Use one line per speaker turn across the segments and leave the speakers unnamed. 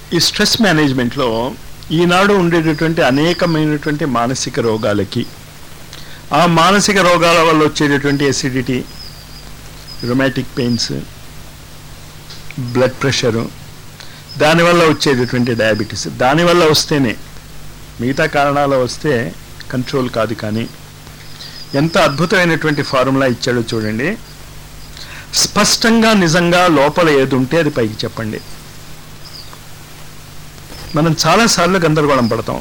ఈ స్ట్రెస్ మేనేజ్మెంట్లో ఈనాడు ఉండేటటువంటి అనేకమైనటువంటి మానసిక రోగాలకి ఆ మానసిక రోగాల వల్ల వచ్చేటటువంటి acidity rheumatic pains blood pressure దానివల్ల వచ్చేటటువంటి డయాబెటీస్ దానివల్ల వస్తేనే మిగతా కారణాలు వస్తే కంట్రోల్ కాదు కానీ ఎంత అద్భుతమైనటువంటి ఫార్ములా ఇచ్చాడో చూడండి స్పష్టంగా నిజంగా లోపల ఏది ఉంటే అది పైకి చెప్పండి మనం చాలాసార్లు గందరగోళం పడతాం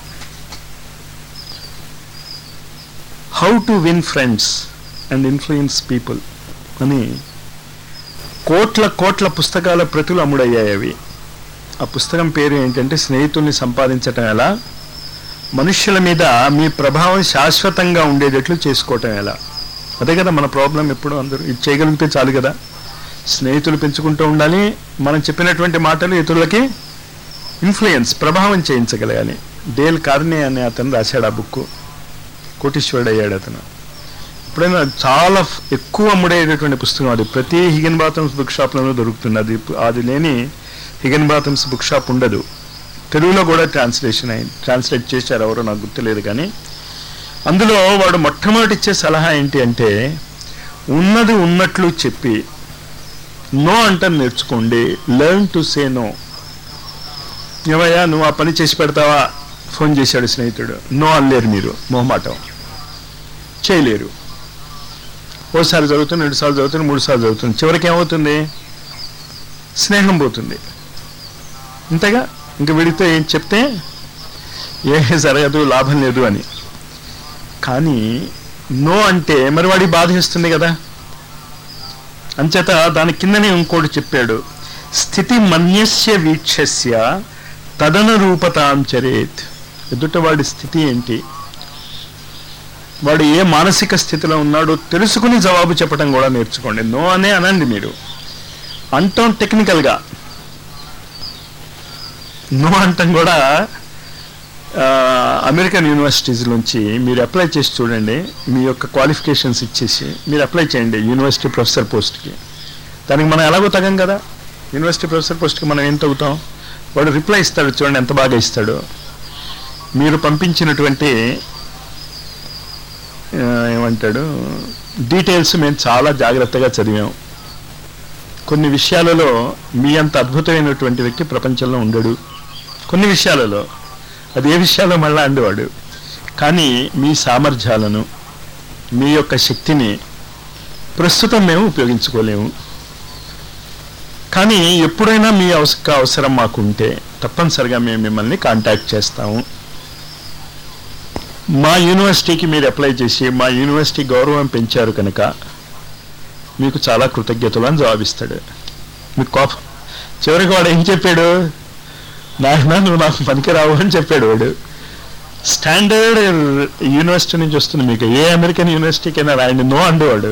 how to win friends and influence people అని కోట్ల కోట్ల పుస్తకాల ప్రతులు అమ్ముడయ్యాయి అవి ఆ పుస్తకం పేరు ఏంటంటే స్నేహితుల్ని సంపాదించటం ఎలా మనుష్యుల మీద మీ ప్రభావం శాశ్వతంగా ఉండేటట్లు చేసుకోవటం ఎలా అదే కదా మన ప్రాబ్లం ఎప్పుడు అందరూ ఇది చేయగలిగితే చాలు కదా స్నేహితులు పెంచుకుంటూ ఉండాలి మనం చెప్పినటువంటి మాటలు ఇతరులకి ఇన్ఫ్లుయెన్స్ ప్రభావం చేయించగలగాలి డేల్ కార్నే అనే అతను రాశాడు ఆ బుక్ కోటీశ్వరుడు అయ్యాడు అతను ఎప్పుడైనా చాలా ఫ్- ఎక్కువ అమ్ముడేటటువంటి పుస్తకం అది ప్రతి హిగన్ బాతమ్స్ బుక్ షాప్లోనూ దొరుకుతుంది అది అది లేని హిగన్ బాతమ్స్ బుక్ షాప్ ఉండదు తెలుగులో కూడా ట్రాన్స్లేషన్ అయింది ట్రాన్స్లేట్ చేశారు ఎవరో నాకు గుర్తులేదు కానీ అందులో వాడు మొట్టమొదటి ఇచ్చే సలహా ఏంటి అంటే ఉన్నది ఉన్నట్లు చెప్పి నో అంటే నేర్చుకోండి లెర్న్ టు సే నో ఏమయ్యా నువ్వు ఆ పని చేసి పెడతావా ఫోన్ చేశాడు స్నేహితుడు నో అనలేరు మీరు మొహమాటం చేయలేరు ఓసారి చదువుతుంది రెండు సార్లు చదువుతుంది మూడు సార్లు చదువుతుంది చివరికి ఏమవుతుంది స్నేహం పోతుంది ఇంతగా ఇంక వీడితో ఏం చెప్తే ఏ జరగదు లాభం లేదు అని కానీ నో అంటే మరి వాడి బాధేస్తుంది కదా అంచేత దాని కిందనే ఇంకోటి చెప్పాడు స్థితి మన్యస్య వీక్షస్య తదన రూపతాం చరేత్ ఎదుటవాడి స్థితి ఏంటి వాడు ఏ మానసిక స్థితిలో ఉన్నాడో తెలుసుకుని జవాబు చెప్పడం కూడా నేర్చుకోండి నో అనే అనండి మీరు అంటాం టెక్నికల్గా నో అంటాం కూడా ఆ, అమెరికన్ యూనివర్సిటీస్ నుంచి మీరు అప్లై చేసి చూడండి మీ యొక్క క్వాలిఫికేషన్స్ ఇచ్చేసి మీరు అప్లై చేయండి యూనివర్సిటీ ప్రొఫెసర్ పోస్ట్కి దానికి మనం ఎలాగో తగం కదా యూనివర్సిటీ ప్రొఫెసర్ పోస్ట్కి మనం ఏం తగ్గుతాం వాడు రిప్లై ఇస్తాడు చూడండి ఎంత బాగా ఇస్తాడు మీరు పంపించినటువంటి ఆ, ఏమంటాడు డీటెయిల్స్ మేము చాలా జాగ్రత్తగా చదివాం కొన్ని విషయాలలో మీ అంత అద్భుతమైనటువంటి వ్యక్తి ప్రపంచంలో ఉండడు కొన్ని విషయాలలో అది ఏ విషయాల్లో మళ్ళా అండేవాడు కానీ మీ సామర్థ్యాలను మీ యొక్క శక్తిని ప్రస్తుతం మేము ఉపయోగించుకోలేము కానీ ఎప్పుడైనా మీ అవస అవసరం మాకుంటే తప్పనిసరిగా మేము మిమ్మల్ని కాంటాక్ట్ చేస్తాము మా యూనివర్సిటీకి మీరు అప్లై చేసి మా యూనివర్సిటీ గౌరవం పెంచారు కనుక మీకు చాలా కృతజ్ఞతలు అని జవాబిస్తాడు మీకు కోపం చివరికి వాడు ఏం చెప్పాడు నాయన నువ్వు నాకు పనికిరావు అని చెప్పాడు వాడు స్టాండర్డ్ యూనివర్సిటీ నుంచి వస్తుంది మీకు ఏ అమెరికన్ యూనివర్సిటీకైనా రాయండి నో అండేవాడు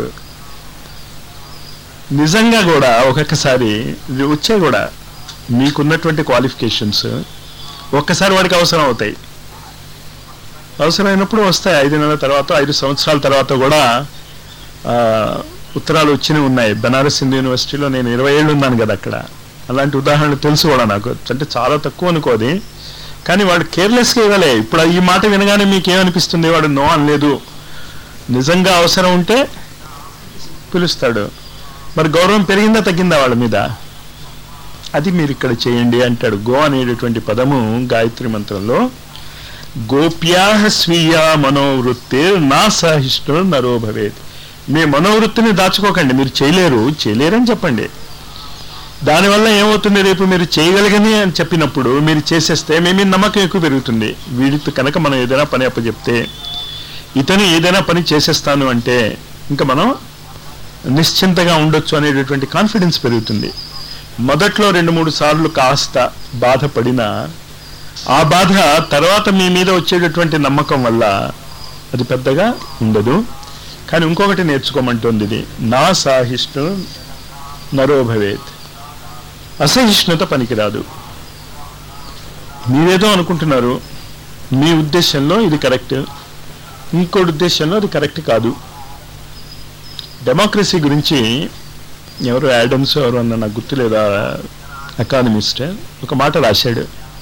నిజంగా కూడా ఒక్కొక్కసారి ఇవి వచ్చాయి కూడా మీకున్నటువంటి క్వాలిఫికేషన్స్ ఒక్కసారి వాడికి అవసరం అవుతాయి అవసరమైనప్పుడు వస్తాయి ఐదు నెలల తర్వాత ఐదు సంవత్సరాల తర్వాత కూడా ఆ, ఉత్తరాలు వచ్చినవి ఉన్నాయి బెనారస్ హిందూ యూనివర్సిటీలో నేను ఇరవై ఏళ్ళు ఉన్నాను కదా అక్కడ అలాంటి ఉదాహరణలు తెలుసు కూడా నాకు అంటే చాలా తక్కువ అనుకోది కానీ వాడు కేర్లెస్గా ఇవ్వలే ఇప్పుడు ఈ మాట వినగానే మీకు ఏమనిపిస్తుంది వాడు నో అనలేదు నిజంగా అవసరం ఉంటే పిలుస్తాడు మరి గౌరవం పెరిగిందా తగ్గిందా వాళ్ళ మీద అది మీరు ఇక్కడ చేయండి అంటాడు గో అనేటటువంటి పదము గాయత్రి మంత్రంలో గోప్యా స్వీయ మనోవృత్తి నా సహిష్ణు నరో భవేత్ మీ మనోవృత్తిని దాచుకోకండి మీరు చేయలేరు చేయలేరని చెప్పండి దానివల్ల ఏమవుతుంది రేపు మీరు చేయగలిగని అని చెప్పినప్పుడు మీరు చేసేస్తే మీ మీద నమ్మకం ఎక్కువ పెరుగుతుంది వీడితో కనుక మనం ఏదైనా పని అప్పచెప్తే ఇతను ఏదైనా పని చేసేస్తాను అంటే ఇంకా మనం నిశ్చింతగా ఉండొచ్చు అనేటటువంటి కాన్ఫిడెన్స్ పెరుగుతుంది మొదట్లో రెండు మూడు సార్లు కాస్త బాధపడినా ఆ బాధ తర్వాత మీ మీద వచ్చేటటువంటి నమ్మకం వల్ల అది పెద్దగా ఉండదు కానీ ఇంకొకటి నేర్చుకోమంటుంది ఇది నా సాహిష్ణు నరో భవేత్ అసహిష్ణుత పనికిరాదు మీరేదో అనుకుంటున్నారు మీ ఉద్దేశంలో ఇది కరెక్ట్ ఇంకోటి ఉద్దేశంలో అది కరెక్ట్ కాదు డెమోక్రసీ గురించి ఎవరు యాడమ్స్ ఎవరు అన్న నాకు గుర్తులేదా ఎకానమిస్ట్ ఒక మాట రాశాడు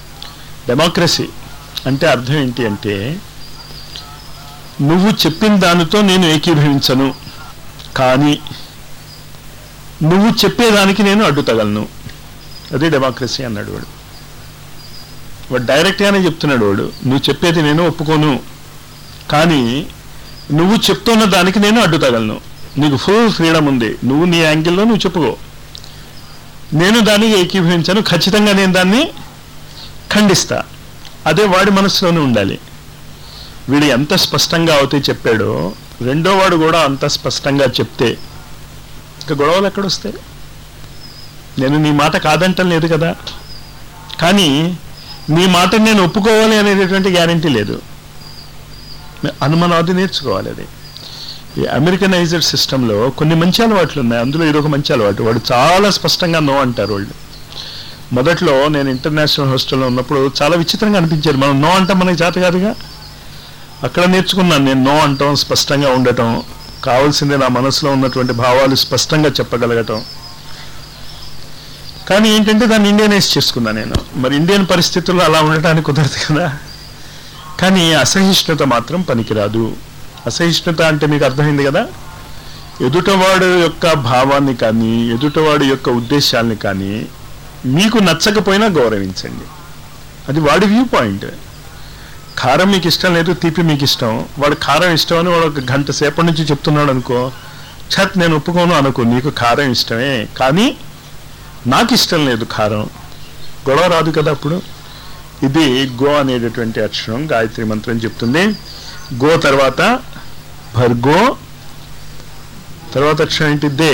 డెమోక్రసీ అంటే అర్థం ఏంటి అంటే నువ్వు చెప్పిన దానితో నేను ఏకీభవించను కానీ నువ్వు చెప్పేదానికి నేను అడ్డుతగలను అదే డెమోక్రసీ అన్నాడు వాడు వాడు డైరెక్ట్గానే చెప్తున్నాడు వాడు నువ్వు చెప్పేది నేను ఒప్పుకోను కానీ నువ్వు చెప్తున్న దానికి నేను అడ్డుతగలను నీకు ఫుల్ ఫ్రీడమ్ ఉంది నువ్వు నీ యాంగిల్లో నువ్వు చెప్పుకో నేను దానికి ఏకీభవించాను ఖచ్చితంగా నేను దాన్ని ఖండిస్తా అదే వాడి మనసులోనే ఉండాలి వీడు ఎంత స్పష్టంగా అవుతే చెప్పాడో రెండో వాడు కూడా అంత స్పష్టంగా చెప్తే ఇంకా గొడవలు ఎక్కడొస్తాయి నేను నీ మాట కాదంటం లేదు కదా కానీ నీ మాటను నేను ఒప్పుకోవాలి అనేటటువంటి గ్యారంటీ లేదు అనుమానాది నేర్చుకోవాలి అది ఈ అమెరికనైజ్డ్ సిస్టంలో కొన్ని మంచి అలవాట్లు ఉన్నాయి అందులో ఇదొక మంచి అలవాటు వాడు చాలా స్పష్టంగా నో అంటారు వాళ్ళు మొదట్లో నేను ఇంటర్నేషనల్ హాస్టల్లో ఉన్నప్పుడు చాలా విచిత్రంగా అనిపించారు మనం నో అంటే మనకి చేత కాదుగా అక్కడ నేర్చుకున్నాను నేను నో అంటాం స్పష్టంగా ఉండటం కావాల్సింది నా మనసులో ఉన్నటువంటి భావాలు స్పష్టంగా చెప్పగలగటం కానీ ఏంటంటే దాన్ని ఇండియనైజ్ చేసుకున్నాను నేను మరి ఇండియన్ పరిస్థితుల్లో అలా ఉండటానికి కుదరదు కదా కానీ అసహిష్ణుత మాత్రం పనికిరాదు అసహిష్ణుత అంటే మీకు అర్థమైంది కదా ఎదుటవాడు యొక్క భావాన్ని కానీ ఎదుటవాడి యొక్క ఉద్దేశాల్ని కానీ మీకు నచ్చకపోయినా గౌరవించండి అది వాడి వ్యూ పాయింట్ కారం మీకు ఇష్టం లేదు తీపి మీకు ఇష్టం వాడు కారం ఇష్టం అని వాడు ఒక గంట సేపటి నుంచి చెప్తున్నాడు అనుకో ఛత్ నేను ఒప్పుకోను అనుకో నీకు కారం ఇష్టమే కానీ నాకు ఇష్టం లేదు కారం గొడవ రాదు కదా అప్పుడు ఇది గో అనేటటువంటి అక్షరం గాయత్రి మంత్రం చెప్తుంది గో తర్వాత భర్గో తర్వాత అక్షరం ఏంటి దే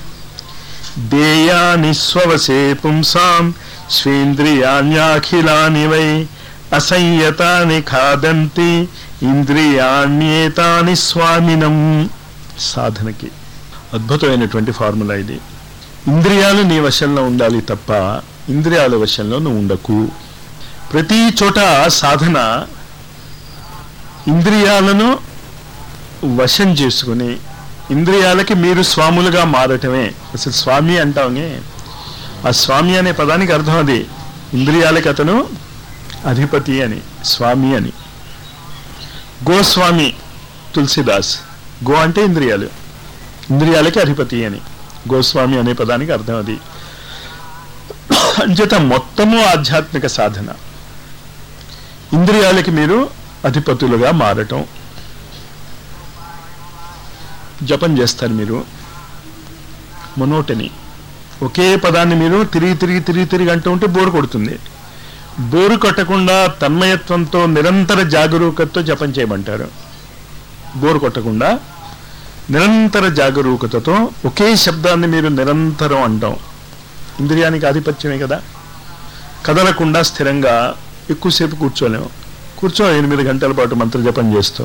దేయాని స్వవసే పుంసాం స్వేంద్రియాణ్యాఖిలాని వై అసంయతాని ఖాదంతి ఇంద్రియాణ్యేతాని స్వామినం సాధనకి అద్భుతమైనటువంటి ఫార్ములా ఇది ఇంద్రియాలు నీ వశంలో ఉండాలి తప్ప ఇంద్రియాల వశంలో నువ్వు ఉండకు ప్రతి చోట సాధన ఇంద్రియాలను వశం చేసుకుని ఇంద్రియాలకి మీరు స్వాములుగా మారటమే అసలు స్వామి అంటామే ఆ స్వామి అనే పదానికి అర్థం అది ఇంద్రియాలకి అతను అధిపతి అని స్వామి అని గోస్వామి తులసిదాస్ గో అంటే ఇంద్రియాలు ఇంద్రియాలకి అధిపతి అని గోస్వామి అనే పదానికి అర్థం అది అంచేత మొత్తము ఆధ్యాత్మిక సాధన ఇంద్రియాలకి మీరు అధిపతులుగా మారటం జపం చేస్తారు మీరు మొనోటని ఒకే పదాన్ని మీరు తిరిగి తిరిగి తిరిగి తిరిగి అంటూ ఉంటే బోరు కొడుతుంది బోరు కొట్టకుండా తన్మయత్వంతో నిరంతర జాగరూకతతో జపం చేయమంటారు బోరు కొట్టకుండా నిరంతర జాగరూకతతో ఒకే శబ్దాన్ని మీరు నిరంతరం అంటాం ఇంద్రియానికి ఆధిపత్యమే కదా కదలకుండా స్థిరంగా ఎక్కువసేపు కూర్చోలేము కూర్చో ఎనిమిది గంటల పాటు మంత్ర జపం చేస్తూ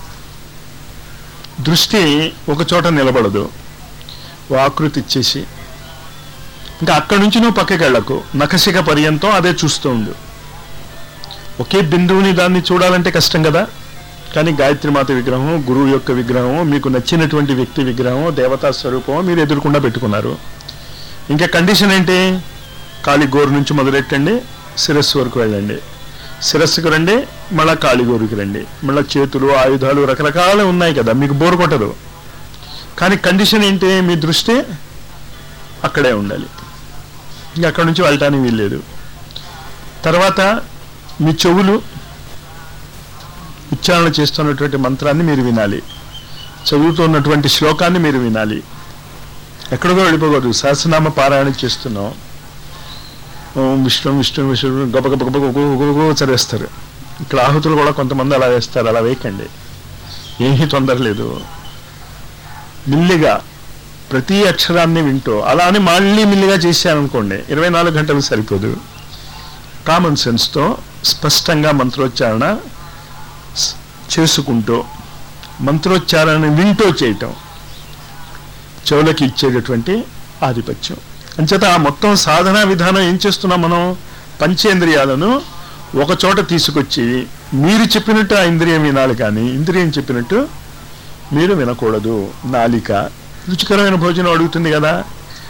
దృష్టి ఒక చోట నిలబడదు ఓ ఆకృతి ఇచ్చేసి ఇంకా అక్కడి నుంచి నువ్వు పక్కకి వెళ్ళకు నఖశిక పర్యంతం అదే చూస్తూ ఉండు ఒకే బిందువుని దాన్ని చూడాలంటే కష్టం కదా కానీ గాయత్రి మాత విగ్రహం గురువు యొక్క విగ్రహం మీకు నచ్చినటువంటి వ్యక్తి విగ్రహం దేవతా స్వరూపం మీరు ఎదుర్కొండా పెట్టుకున్నారు ఇంకా కండిషన్ ఏంటి కాలి గోరు నుంచి మొదలెట్టండి శిరస్సు వరకు వెళ్ళండి శిరస్సుకు రండి మళ్ళా కాలి గోరుకి రండి మళ్ళీ చేతులు ఆయుధాలు రకరకాలు ఉన్నాయి కదా మీకు బోరు కొట్టదు కానీ కండిషన్ ఏంటి మీ దృష్టి అక్కడే ఉండాలి ఇంకా అక్కడి నుంచి వెళ్ళటానికి వీల్లేదు తర్వాత మీ చెవులు ఉచ్చారణ చేస్తున్నటువంటి మంత్రాన్ని మీరు వినాలి చదువుతున్నటువంటి శ్లోకాన్ని మీరు వినాలి ఎక్కడికో వెళ్ళిపోకూడదు సహస్రనామ పారాయణ చేస్తున్నాం ఓం విష్ణు విష్ణు విష్ణు గొప్ప గొప్ప గొప్ప గొప్ప గొప్ప గొప్ప చదివేస్తారు ఇక్కడ ఆహుతులు కూడా కొంతమంది అలా వేస్తారు అలా వేయకండి ఏమీ తొందర లేదు మిల్లిగా ప్రతి అక్షరాన్ని వింటూ అలా అని మళ్ళీ మిల్లిగా చేశారనుకోండి ఇరవై నాలుగు గంటలు సరిపోదు కామన్ సెన్స్తో స్పష్టంగా మంత్రోచ్చారణ స్- చేసుకుంటూ మంత్రోచ్చారణ వింటూ చేయటం చెవులకి ఇచ్చేటటువంటి ఆధిపత్యం అంచేత ఆ మొత్తం సాధనా విధానం ఏం చేస్తున్నాం మనం పంచేంద్రియాలను ఒక చోట తీసుకొచ్చి మీరు చెప్పినట్టు ఆ ఇంద్రియం వినాలి కానీ ఇంద్రియం చెప్పినట్టు మీరు వినకూడదు నాలిక రుచికరమైన భోజనం అడుగుతుంది కదా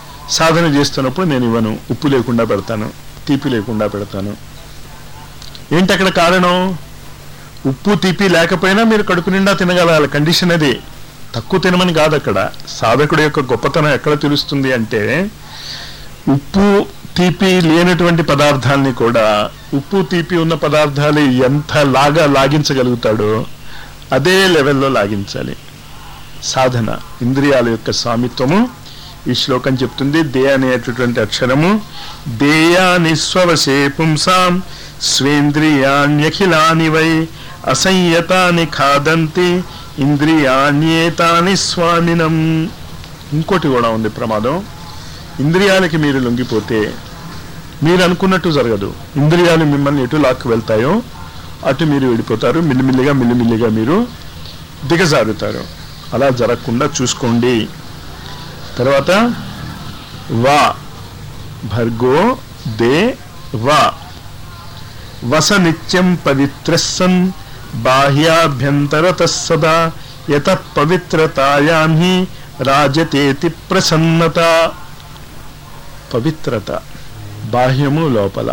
సాధన చేస్తున్నప్పుడు నేను ఇవ్వను ఉప్పు లేకుండా పెడతాను తీపి లేకుండా పెడతాను ఏంటి అక్కడ కారణం ఉప్పు తీపి లేకపోయినా మీరు కడుపు నిండా తినగలగాలి కండిషన్ అది తక్కువ తినమని కాదు అక్కడ సాధకుడి యొక్క గొప్పతనం ఎక్కడ తెలుస్తుంది అంటే ఉప్పు తీపి లేనటువంటి పదార్థాలని కూడా ఉప్పు తీపి ఉన్న పదార్థాలు ఎంత లాగా లాగించగలుగుతాడో అదే లెవెల్లో లాగించాలి సాధన ఇంద్రియాల యొక్క స్వామిత్వము ఈ శ్లోకం చెప్తుంది దే అనేటటువంటి అక్షరము దేయాని స్వవశే పుంసాం స్వేంద్రియాణ్యఖిలాని వై అసంయతాని ఖాదంతి ఇంద్రియాణ్యేతాని స్వామినం ఇంకోటి కూడా ఉంది ప్రమాదం ఇంద్రియాలకి మీరు లొంగిపోతే మీరు అనుకున్నట్టు జరగదు ఇంద్రియాలు మిమ్మల్ని ఎటు లాక్కు వెళ్తాయో అటు మీరు వెళ్ళిపోతారు మిల్లిమిల్లిగా మిల్లిమిల్లిగా మీరు దిగజారుతారు అలా జరగకుండా చూసుకోండి తర్వాత వా భర్గో దే వా వస నిత్యం పవిత్రస్సన్ బాహ్యాభ్యంతరత సదా యత పవిత్రతాయాం హి రాజతేతి ప్రసన్నత పవిత్రత బాహ్యము లోపల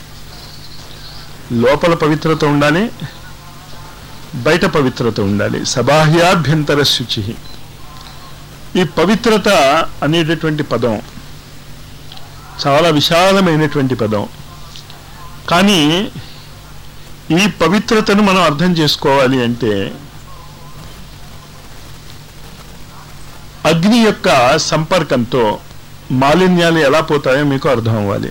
లోపల పవిత్రత ఉండాలి బయట పవిత్రత ఉండాలి సబాహ్యాభ్యంతర శుచి ఈ పవిత్రత అనేటటువంటి పదం చాలా విశాలమైనటువంటి పదం కానీ ఈ పవిత్రతను మనం అర్థం చేసుకోవాలి అంటే అగ్ని యొక్క సంపర్కంతో మాలిన్యాలు ఎలా పోతాయో మీకు అర్థం అవ్వాలి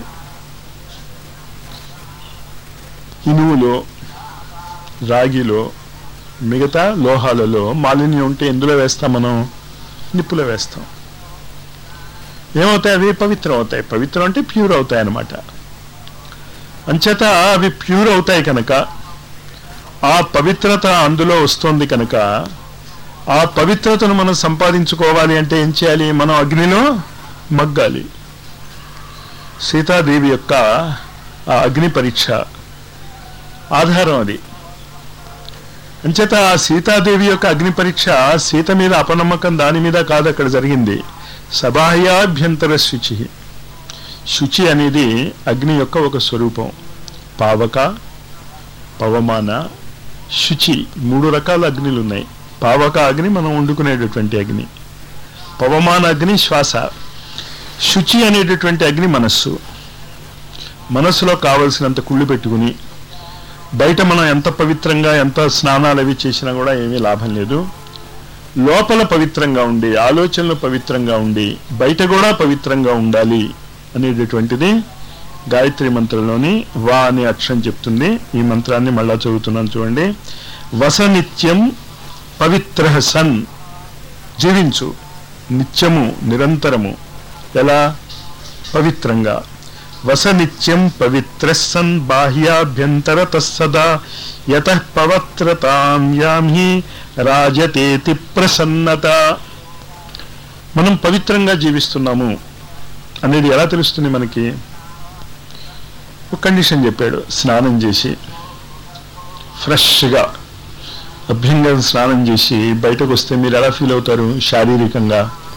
ఇనువులో రాగిలో మిగతా లోహాలలో మాలిన్యం ఉంటే ఎందులో వేస్తాం మనం నిప్పులో వేస్తాం ఏమవుతాయి అవి పవిత్రం అవుతాయి పవిత్రం అంటే ప్యూర్ అవుతాయి అన్నమాట అంచేత అవి ప్యూర్ అవుతాయి కనుక ఆ పవిత్రత అందులో వస్తుంది కనుక ఆ పవిత్రతను మనం సంపాదించుకోవాలి అంటే ఏం చేయాలి మనం అగ్నిలో మగ్గాలి సీతాదేవి యొక్క ఆ అగ్ని పరీక్ష ఆధారం అది అంచేత ఆ సీతాదేవి యొక్క అగ్ని పరీక్ష సీత మీద అపనమ్మకం దాని మీద కాదు అక్కడ జరిగింది సబాహ్యాభ్యంతర శుచి శుచి అనేది అగ్ని యొక్క ఒక స్వరూపం పావక పవమాన శుచి మూడు రకాల అగ్నిలు ఉన్నాయి పావక అగ్ని మనం వండుకునేటటువంటి అగ్ని పవమాన అగ్ని శ్వాస శుచి అనేటటువంటి అగ్ని మనస్సు మనస్సులో కావలసినంత కుళ్ళు పెట్టుకుని బయట మనం ఎంత పవిత్రంగా ఎంత స్నానాలు అవి చేసినా కూడా ఏమీ లాభం లేదు లోపల పవిత్రంగా ఉండి ఆలోచనలు పవిత్రంగా ఉండి బయట కూడా పవిత్రంగా ఉండాలి అనేటటువంటిది గాయత్రి మంత్రంలోని వా అనే అక్షరం చెప్తుంది ఈ మంత్రాన్ని మళ్ళా చదువుతున్నాను చూడండి వసనిత్యం పవిత్ర సన్ జీవించు నిత్యము నిరంతరము ఎలా పవిత్రంగా వసనిత్యం పవిత్ర సన్ బాహ్యాభ్యంతర తస్సదా యత పవిత్రతాం యామి రాజతేతి ప్రసన్నత మనం పవిత్రంగా జీవిస్తున్నాము అనేది ఎలా తెలుస్తుంది మనకి ఒక కండిషన్ చెప్పాడు స్నానం చేసి ఫ్రెష్గా అభ్యంగా స్నానం చేసి బయటకు వస్తే మీరు ఎలా ఫీల్ అవుతారు శారీరకంగా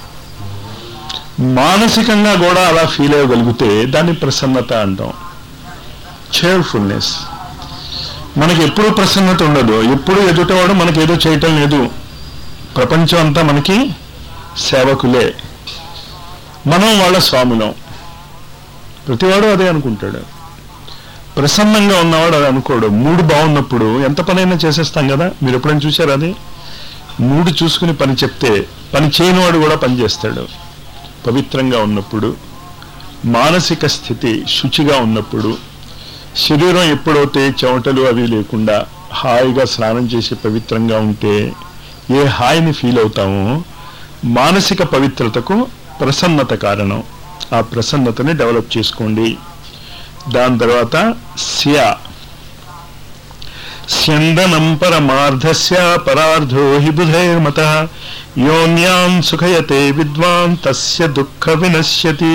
మానసికంగా కూడా అలా ఫీల్ అవ్వగలిగితే దాన్ని ప్రసన్నత అంటాం చేర్ఫుల్నెస్ మనకి ఎప్పుడు ప్రసన్నత ఉండదు ఎప్పుడు ఎదుటవాడు మనకి ఏదో చేయటం లేదు ప్రపంచం అంతా మనకి సేవకులే మనం వాళ్ళ స్వాములం ప్రతివాడు అదే అనుకుంటాడు ప్రసన్నంగా ఉన్నవాడు అది అనుకోడు మూడు బాగున్నప్పుడు ఎంత పనైనా చేసేస్తాం కదా మీరు ఎప్పుడైనా చూశారు అది మూడు చూసుకుని పని చెప్తే పని చేయనివాడు కూడా పని చేస్తాడు పవిత్రంగా ఉన్నప్పుడు మానసిక స్థితి శుచిగా ఉన్నప్పుడు శరీరం ఎప్పుడైతే చెమటలు అవి లేకుండా హాయిగా స్నానం చేసి పవిత్రంగా ఉంటే ఏ హాయిని ఫీల్ అవుతామో మానసిక పవిత్రతకు ప్రసన్నత కారణం ఆ ప్రసన్నతని డెవలప్ చేసుకోండి దాని తర్వాత స్య స్యందనం పరమార్థస్య పరార్థో హి బుధైర్మత యోన్యాం సుఖయతే విద్వాన్ తస్య దుఃఖ వినశ్యతి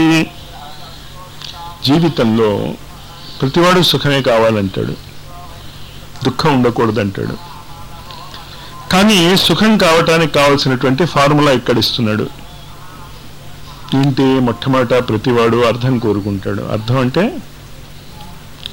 జీవితంలో ప్రతివాడు సుఖమే కావాలంటాడు దుఃఖం ఉండకూడదంటాడు కానీ సుఖం కావటానికి కావలసినటువంటి ఫార్ములా ఇక్కడ ఇస్తున్నాడు ఏంటి మొట్టమొదట ప్రతివాడు అర్థం కోరుకుంటాడు అర్థం అంటే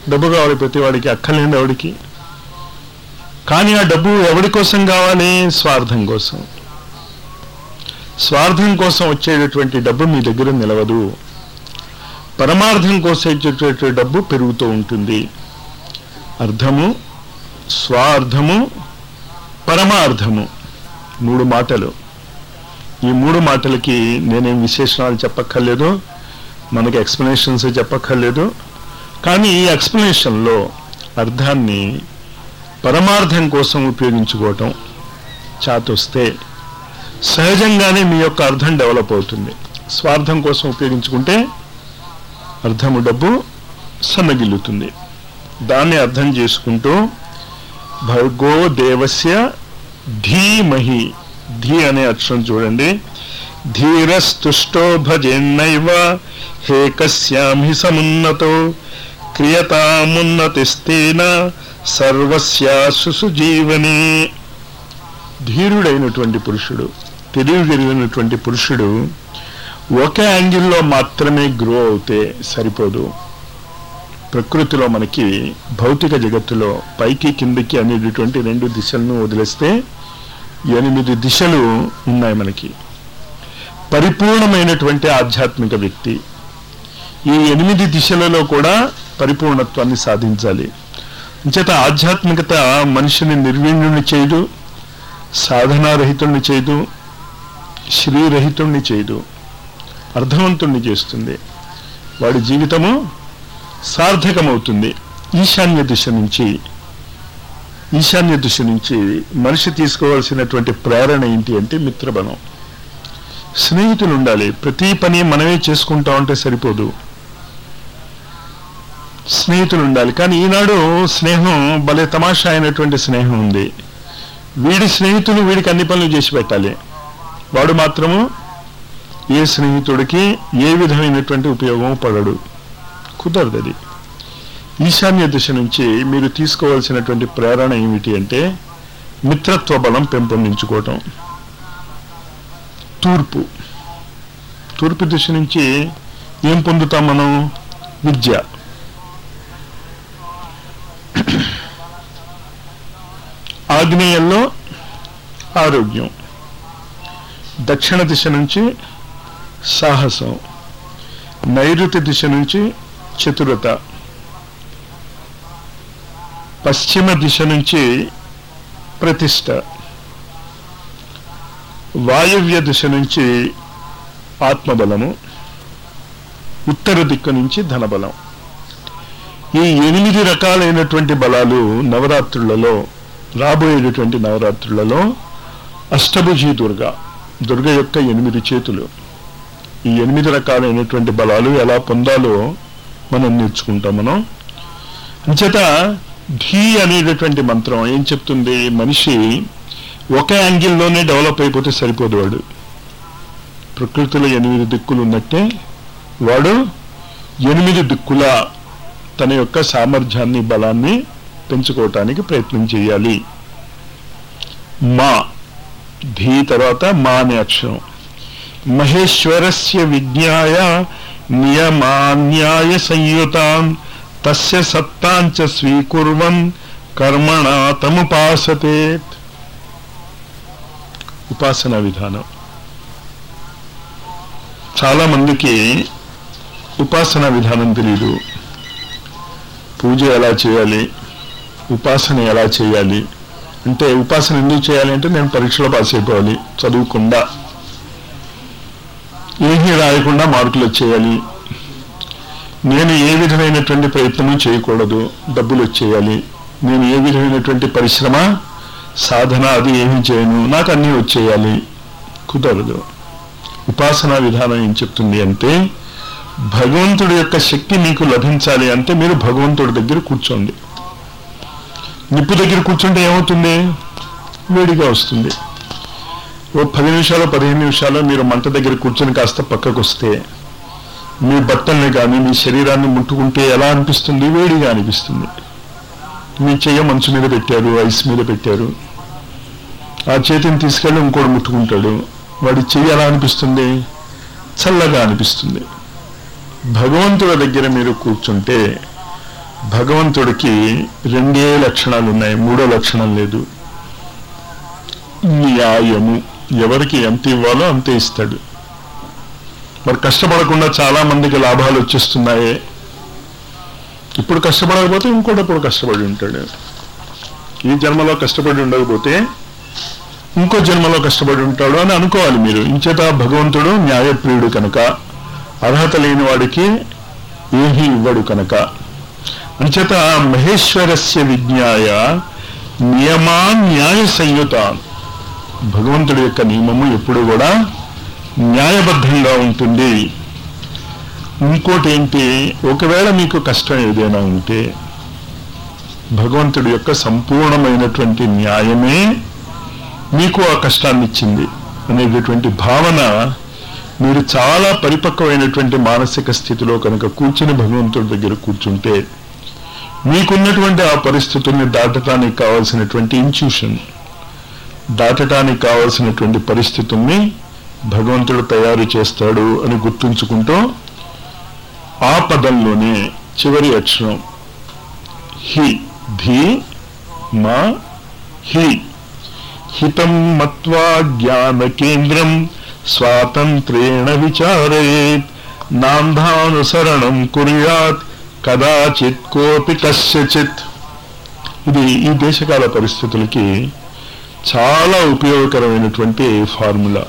డబ్బు కావాలి ప్రతి వాడికి అక్కర్లేని ఎవడికి కానీ ఆ డబ్బు ఎవడి కోసం కావాలి స్వార్థం కోసం స్వార్థం కోసం వచ్చేటటువంటి డబ్బు మీ దగ్గర నిలవదు పరమార్థం కోసం వచ్చేటటువంటి డబ్బు పెరుగుతూ ఉంటుంది అర్థము స్వార్థము పరమార్థము మూడు మాటలు ఈ మూడు మాటలకి నేనేం విశేషణాలు చెప్పక్కర్లేదు మనకి ఎక్స్ప్లెనేషన్స్ చెప్పక్కర్లేదు కానీ ఈ ఎక్స్ప్లెనేషన్లో అర్థాన్ని పరమార్థం కోసం ఉపయోగించుకోవటం చాతొస్తే సహజంగానే మీ యొక్క అర్థం డెవలప్ అవుతుంది స్వార్థం కోసం ఉపయోగించుకుంటే అర్థము డబ్బు సన్నగిల్లుతుంది దాన్ని అర్థం చేసుకుంటూ భర్గో దేవస్య ధీమహి ధీ అనే అక్షరం చూడండి ధీరస్తుష్టో భజేన్నైవ హే కస్యామి సమున్నతో క్రియతామున్నతిస్తేన సర్వస్యాసు జీవనే ధీరుడైనటువంటి పురుషుడు తెలియగలిగినటువంటి పురుషుడు ఒక యాంగిల్లో మాత్రమే గ్రో అవుతే సరిపోదు ప్రకృతిలో మనకి భౌతిక జగత్తులో పైకి కిందకి అనేటటువంటి రెండు దిశలను వదిలేస్తే ఎనిమిది దిశలు ఉన్నాయి మనకి పరిపూర్ణమైనటువంటి ఆధ్యాత్మిక వ్యక్తి ఈ ఎనిమిది దిశలలో కూడా పరిపూర్ణత్వాన్ని సాధించాలి అంచేత ఆధ్యాత్మికత మనిషిని నిర్వీణ్యుని చేయదు సాధనారహితుణ్ణి చేయదు శ్రీరహితుణ్ణి చేయదు అర్థవంతుణ్ణి చేస్తుంది వాడి జీవితము సార్థకమవుతుంది ఈశాన్య దిశ నుంచి ఈశాన్య దిశ నుంచి మనిషి తీసుకోవాల్సినటువంటి ప్రేరణ ఏంటి అంటే మిత్రబలం స్నేహితులు ఉండాలి ప్రతి పని మనమే చేసుకుంటా ఉంటే సరిపోదు స్నేహితులు ఉండాలి కానీ ఈనాడు స్నేహం భలే తమాషా అయినటువంటి స్నేహం ఉంది వీడి స్నేహితులు వీడికి అన్ని పనులు చేసి పెట్టాలి వాడు మాత్రము ఏ స్నేహితుడికి ఏ విధమైనటువంటి ఉపయోగం పడడు కుదరదు అది ఈశాన్య దిశ నుంచి మీరు తీసుకోవాల్సినటువంటి ప్రేరణ ఏమిటి అంటే మిత్రత్వ బలం పెంపొందించుకోవటం తూర్పు తూర్పు దిశ నుంచి ఏం పొందుతాం మనం విద్య ఆగ్నేయంలో ఆరోగ్యం దక్షిణ దిశ నుంచి సాహసం నైరుతి దిశ నుంచి చతురత పశ్చిమ దిశ నుంచి ప్రతిష్ట వాయువ్య దిశ నుంచి ఆత్మబలము ఉత్తర దిక్కు నుంచి ధనబలం ఈ ఎనిమిది రకాలైనటువంటి బలాలు నవరాత్రులలో రాబోయేటటువంటి నవరాత్రులలో అష్టభుజీ దుర్గ దుర్గ యొక్క ఎనిమిది చేతులు ఈ ఎనిమిది రకాలైనటువంటి బలాలు ఎలా పొందాలో మనం నేర్చుకుంటాం మనం అంచేత ధీ అనేటటువంటి మంత్రం ఏం చెప్తుంది మనిషి ఒక యాంగిల్లోనే డెవలప్ అయిపోతే సరిపోదు వాడు ప్రకృతిలో ఎనిమిది దిక్కులు ఉన్నట్టే వాడు ఎనిమిది దిక్కుల తన యొక్క సామర్థ్యాన్ని బలాన్ని పెంచుకోవటానికి ప్రయత్నం చేయాలి మా ధీ తర్వాత మా అనే అక్షరం మహేశ్వరస్య విజ్ఞాయ నియమాన్యాయ సంయుతాన్ తస్య సత్తాంచ స్వీకుర్వన్ కర్మణ తముపాసతే ఉపాసన విధానం చాలా మందికి ఉపాసన విధానం తెలియదు పూజ ఎలా చేయాలి ఉపాసన ఎలా చేయాలి అంటే ఉపాసన ఎందుకు చేయాలి అంటే నేను పరీక్షలో పాస్ అయిపోవాలి చదువుకుండా ఏమీ రాయకుండా మార్కులు వచ్చేయాలి నేను ఏ విధమైనటువంటి ప్రయత్నము చేయకూడదు డబ్బులు వచ్చేయాలి నేను ఏ విధమైనటువంటి పరిశ్రమ సాధన అది ఏమీ చేయను నాకు అన్నీ వచ్చేయాలి కుదరదు ఉపాసనా విధానం ఏం చెప్తుంది అంటే భగవంతుడి యొక్క శక్తి మీకు లభించాలి అంటే మీరు భగవంతుడి దగ్గర కూర్చోండి నిప్పు దగ్గర కూర్చుంటే ఏమవుతుంది వేడిగా వస్తుంది ఓ పది నిమిషాలు పదిహేను నిమిషాలు మీరు మంట దగ్గర కూర్చొని కాస్త పక్కకు వస్తే మీ బట్టల్ని కానీ మీ శరీరాన్ని ముట్టుకుంటే ఎలా అనిపిస్తుంది వేడిగా అనిపిస్తుంది మీ చెయ్య మంచు మీద పెట్టారు ఐస్ మీద పెట్టారు ఆ చేతిని తీసుకెళ్ళి ఇంకోటి ముట్టుకుంటాడు వాడి చెయ్యి ఎలా అనిపిస్తుంది చల్లగా అనిపిస్తుంది భగవంతుడి దగ్గర మీరు కూర్చుంటే భగవంతుడికి రెండే లక్షణాలు ఉన్నాయి మూడో లక్షణం లేదు న్యాయము ఎవరికి ఎంత ఇవ్వాలో అంతే ఇస్తాడు మరి కష్టపడకుండా చాలా మందికి లాభాలు వచ్చేస్తున్నాయే ఇప్పుడు కష్టపడకపోతే ఇంకోటప్పుడు కష్టపడి ఉంటాడు ఈ జన్మలో కష్టపడి ఉండకపోతే ఇంకో జన్మలో కష్టపడి ఉంటాడు అని అనుకోవాలి మీరు ఇంచేత భగవంతుడు న్యాయప్రియుడు కనుక అర్హత లేని వాడికి ఏమీ ఇవ్వడు కనుక అంచేత మహేశ్వరస్య విజ్ఞాయ నియమా న్యాయ సంయుత భగవంతుడి యొక్క నియమము ఎప్పుడు కూడా న్యాయబద్ధంగా ఉంటుంది ఇంకోటి ఏంటి ఒకవేళ మీకు కష్టం ఏదైనా ఉంటే భగవంతుడి యొక్క సంపూర్ణమైనటువంటి న్యాయమే మీకు ఆ కష్టాన్ని ఇచ్చింది అనేటటువంటి భావన మీరు చాలా పరిపక్వమైనటువంటి మానసిక స్థితిలో కనుక కూర్చుని భగవంతుడి దగ్గర కూర్చుంటే మీకున్నటువంటి ఆ పరిస్థితుల్ని దాటటానికి కావాల్సినటువంటి ఇంట్యూషన్ దాటటానికి కావాల్సినటువంటి పరిస్థితుల్ని భగవంతుడు తయారు చేస్తాడు అని గుర్తుంచుకుంటూ ఆ పదంలోనే చివరి అక్షరం హి ధీ మా హి హితం మత్వా జ్ఞాన కేంద్రం స్వాతంత్రేణ విచారయేత్ నాంధానుసరణం కుర్యాత్ కదాచిత్ కోపి కస్యచిత్ ఇది ఈ దేశకాల పరిస్థితులకి చాలా ఉపయోగకరమైనటువంటి ఫార్ములా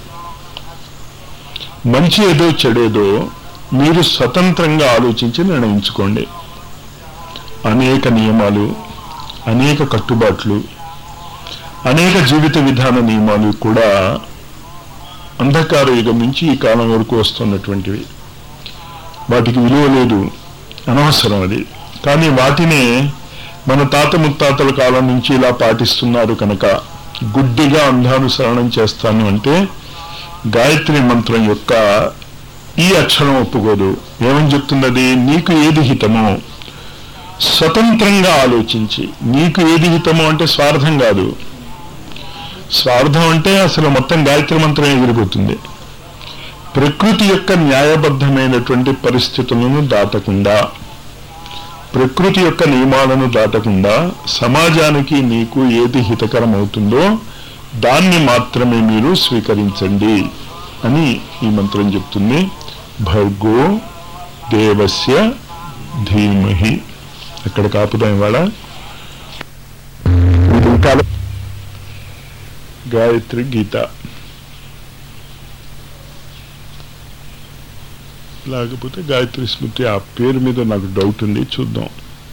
మంచి ఏదో చెడేదో మీరు స్వతంత్రంగా ఆలోచించి నిర్ణయించుకోండి అనేక నియమాలు అనేక కట్టుబాట్లు అనేక జీవిత విధాన నియమాలు కూడా అంధకార యుగం నుంచి ఈ కాలం వరకు వస్తున్నటువంటివి వాటికి విలువ లేదు అనవసరం అది కానీ వాటినే మన తాత ముత్తాతల కాలం నుంచి ఇలా పాటిస్తున్నారు కనుక గుడ్డిగా అంధానుసరణం చేస్తాను అంటే గాయత్రి మంత్రం యొక్క ఈ అక్షరం ఒప్పుకోదు ఏమని చెప్తున్నది నీకు ఏది హితమో స్వతంత్రంగా ఆలోచించి నీకు ఏది హితమో అంటే స్వార్థం కాదు స్వార్థం అంటే అసలు మొత్తం గాయత్రి మంత్రం ఎగిరిపోతుంది ప్రకృతి యొక్క న్యాయబద్ధమైనటువంటి పరిస్థితులను దాటకుండా ప్రకృతి యొక్క నియమాలను దాటకుండా సమాజానికి నీకు ఏది హితకరం అవుతుందో దాన్ని మాత్రమే మీరు స్వీకరించండి అని ఈ మంత్రం చెప్తుంది భర్గో దేవస్య ధీమహి అక్కడ కాపుదాం ఇవాళ ఇది ఇంకా గాయత్రి గీత లేకపోతే గాయత్రి స్మృతి ఆ పేరు మీద నాకు డౌట్ ఉంది చూద్దాం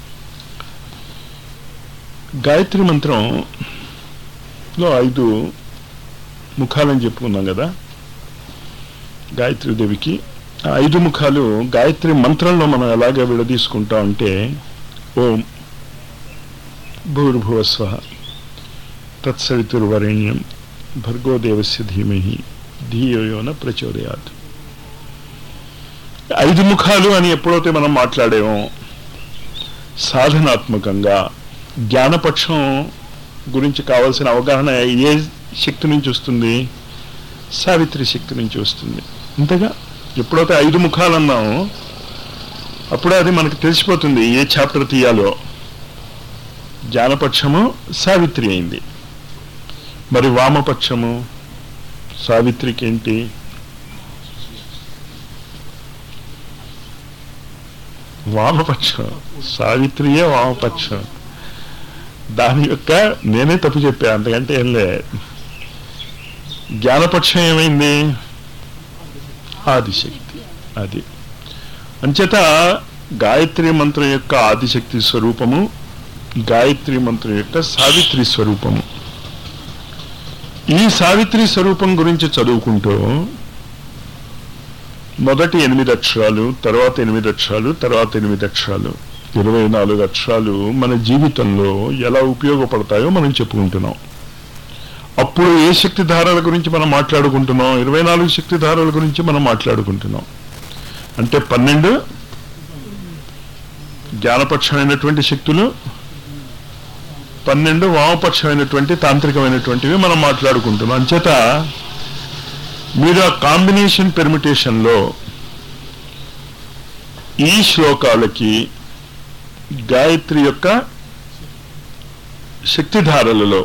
గాయత్రి మంత్రంలో ఐదు ముఖాలని చెప్పుకున్నాం కదా గాయత్రి దేవికి ఆ ఐదు ముఖాలు గాయత్రి మంత్రంలో మనం ఎలాగ విడదీసుకుంటాం అంటే ఓం భూర్భువస్వ తత్సవితుర్వరేణ్యం భర్గోదేవస్య ధీమహి ధీయోన ప్రచోదయాత్ ఐదు ముఖాలు అని ఎప్పుడైతే మనం మాట్లాడామో సాధనాత్మకంగా జ్ఞానపక్షం గురించి కావాల్సిన అవగాహన ఏ శక్తి నుంచి వస్తుంది సావిత్రి శక్తి నుంచి వస్తుంది అంతేగా ఎప్పుడైతే ఐదు ముఖాలు అన్నామో అప్పుడే అది మనకు తెలిసిపోతుంది ఏ చాప్టర్ తీయాలో జ్ఞానపక్షము సావిత్రి అయింది మరి వామపక్షము సావిత్రికి ఏంటి వామపక్షం సావిత్రియే వామపక్షం దాని యొక్క నేనే తప్పు చెప్పా అంతకంటే ఏం లే జ్ఞానపక్షం ఏమైంది ఆదిశక్తి అది అంచేత గాయత్రి మంత్రం యొక్క ఆదిశక్తి స్వరూపము గాయత్రి మంత్రం యొక్క సావిత్రి స్వరూపము ఈ సావిత్రి స్వరూపం గురించి చదువుకుంటూ మొదటి ఎనిమిది అక్షరాలు తర్వాత ఎనిమిది అక్షరాలు తర్వాత ఎనిమిది అక్షరాలు ఇరవై నాలుగు అక్షరాలు మన జీవితంలో ఎలా ఉపయోగపడతాయో మనం చెప్పుకుంటున్నాం అప్పుడు ఏ శక్తి ధారల గురించి మనం మాట్లాడుకుంటున్నాం ఇరవై నాలుగు శక్తి ధారల గురించి మనం మాట్లాడుకుంటున్నాం అంటే పన్నెండు జ్ఞానపక్షమైనటువంటి శక్తులు పన్నెండు వామపక్షమైనటువంటి తాంత్రికమైనటువంటివి మనం మాట్లాడుకుంటున్నాం అంచేత మీరు ఆ కాంబినేషన్ పెర్మిటేషన్లో ఈ శ్లోకాలకి
గాయత్రి యొక్క శక్తిధారలలో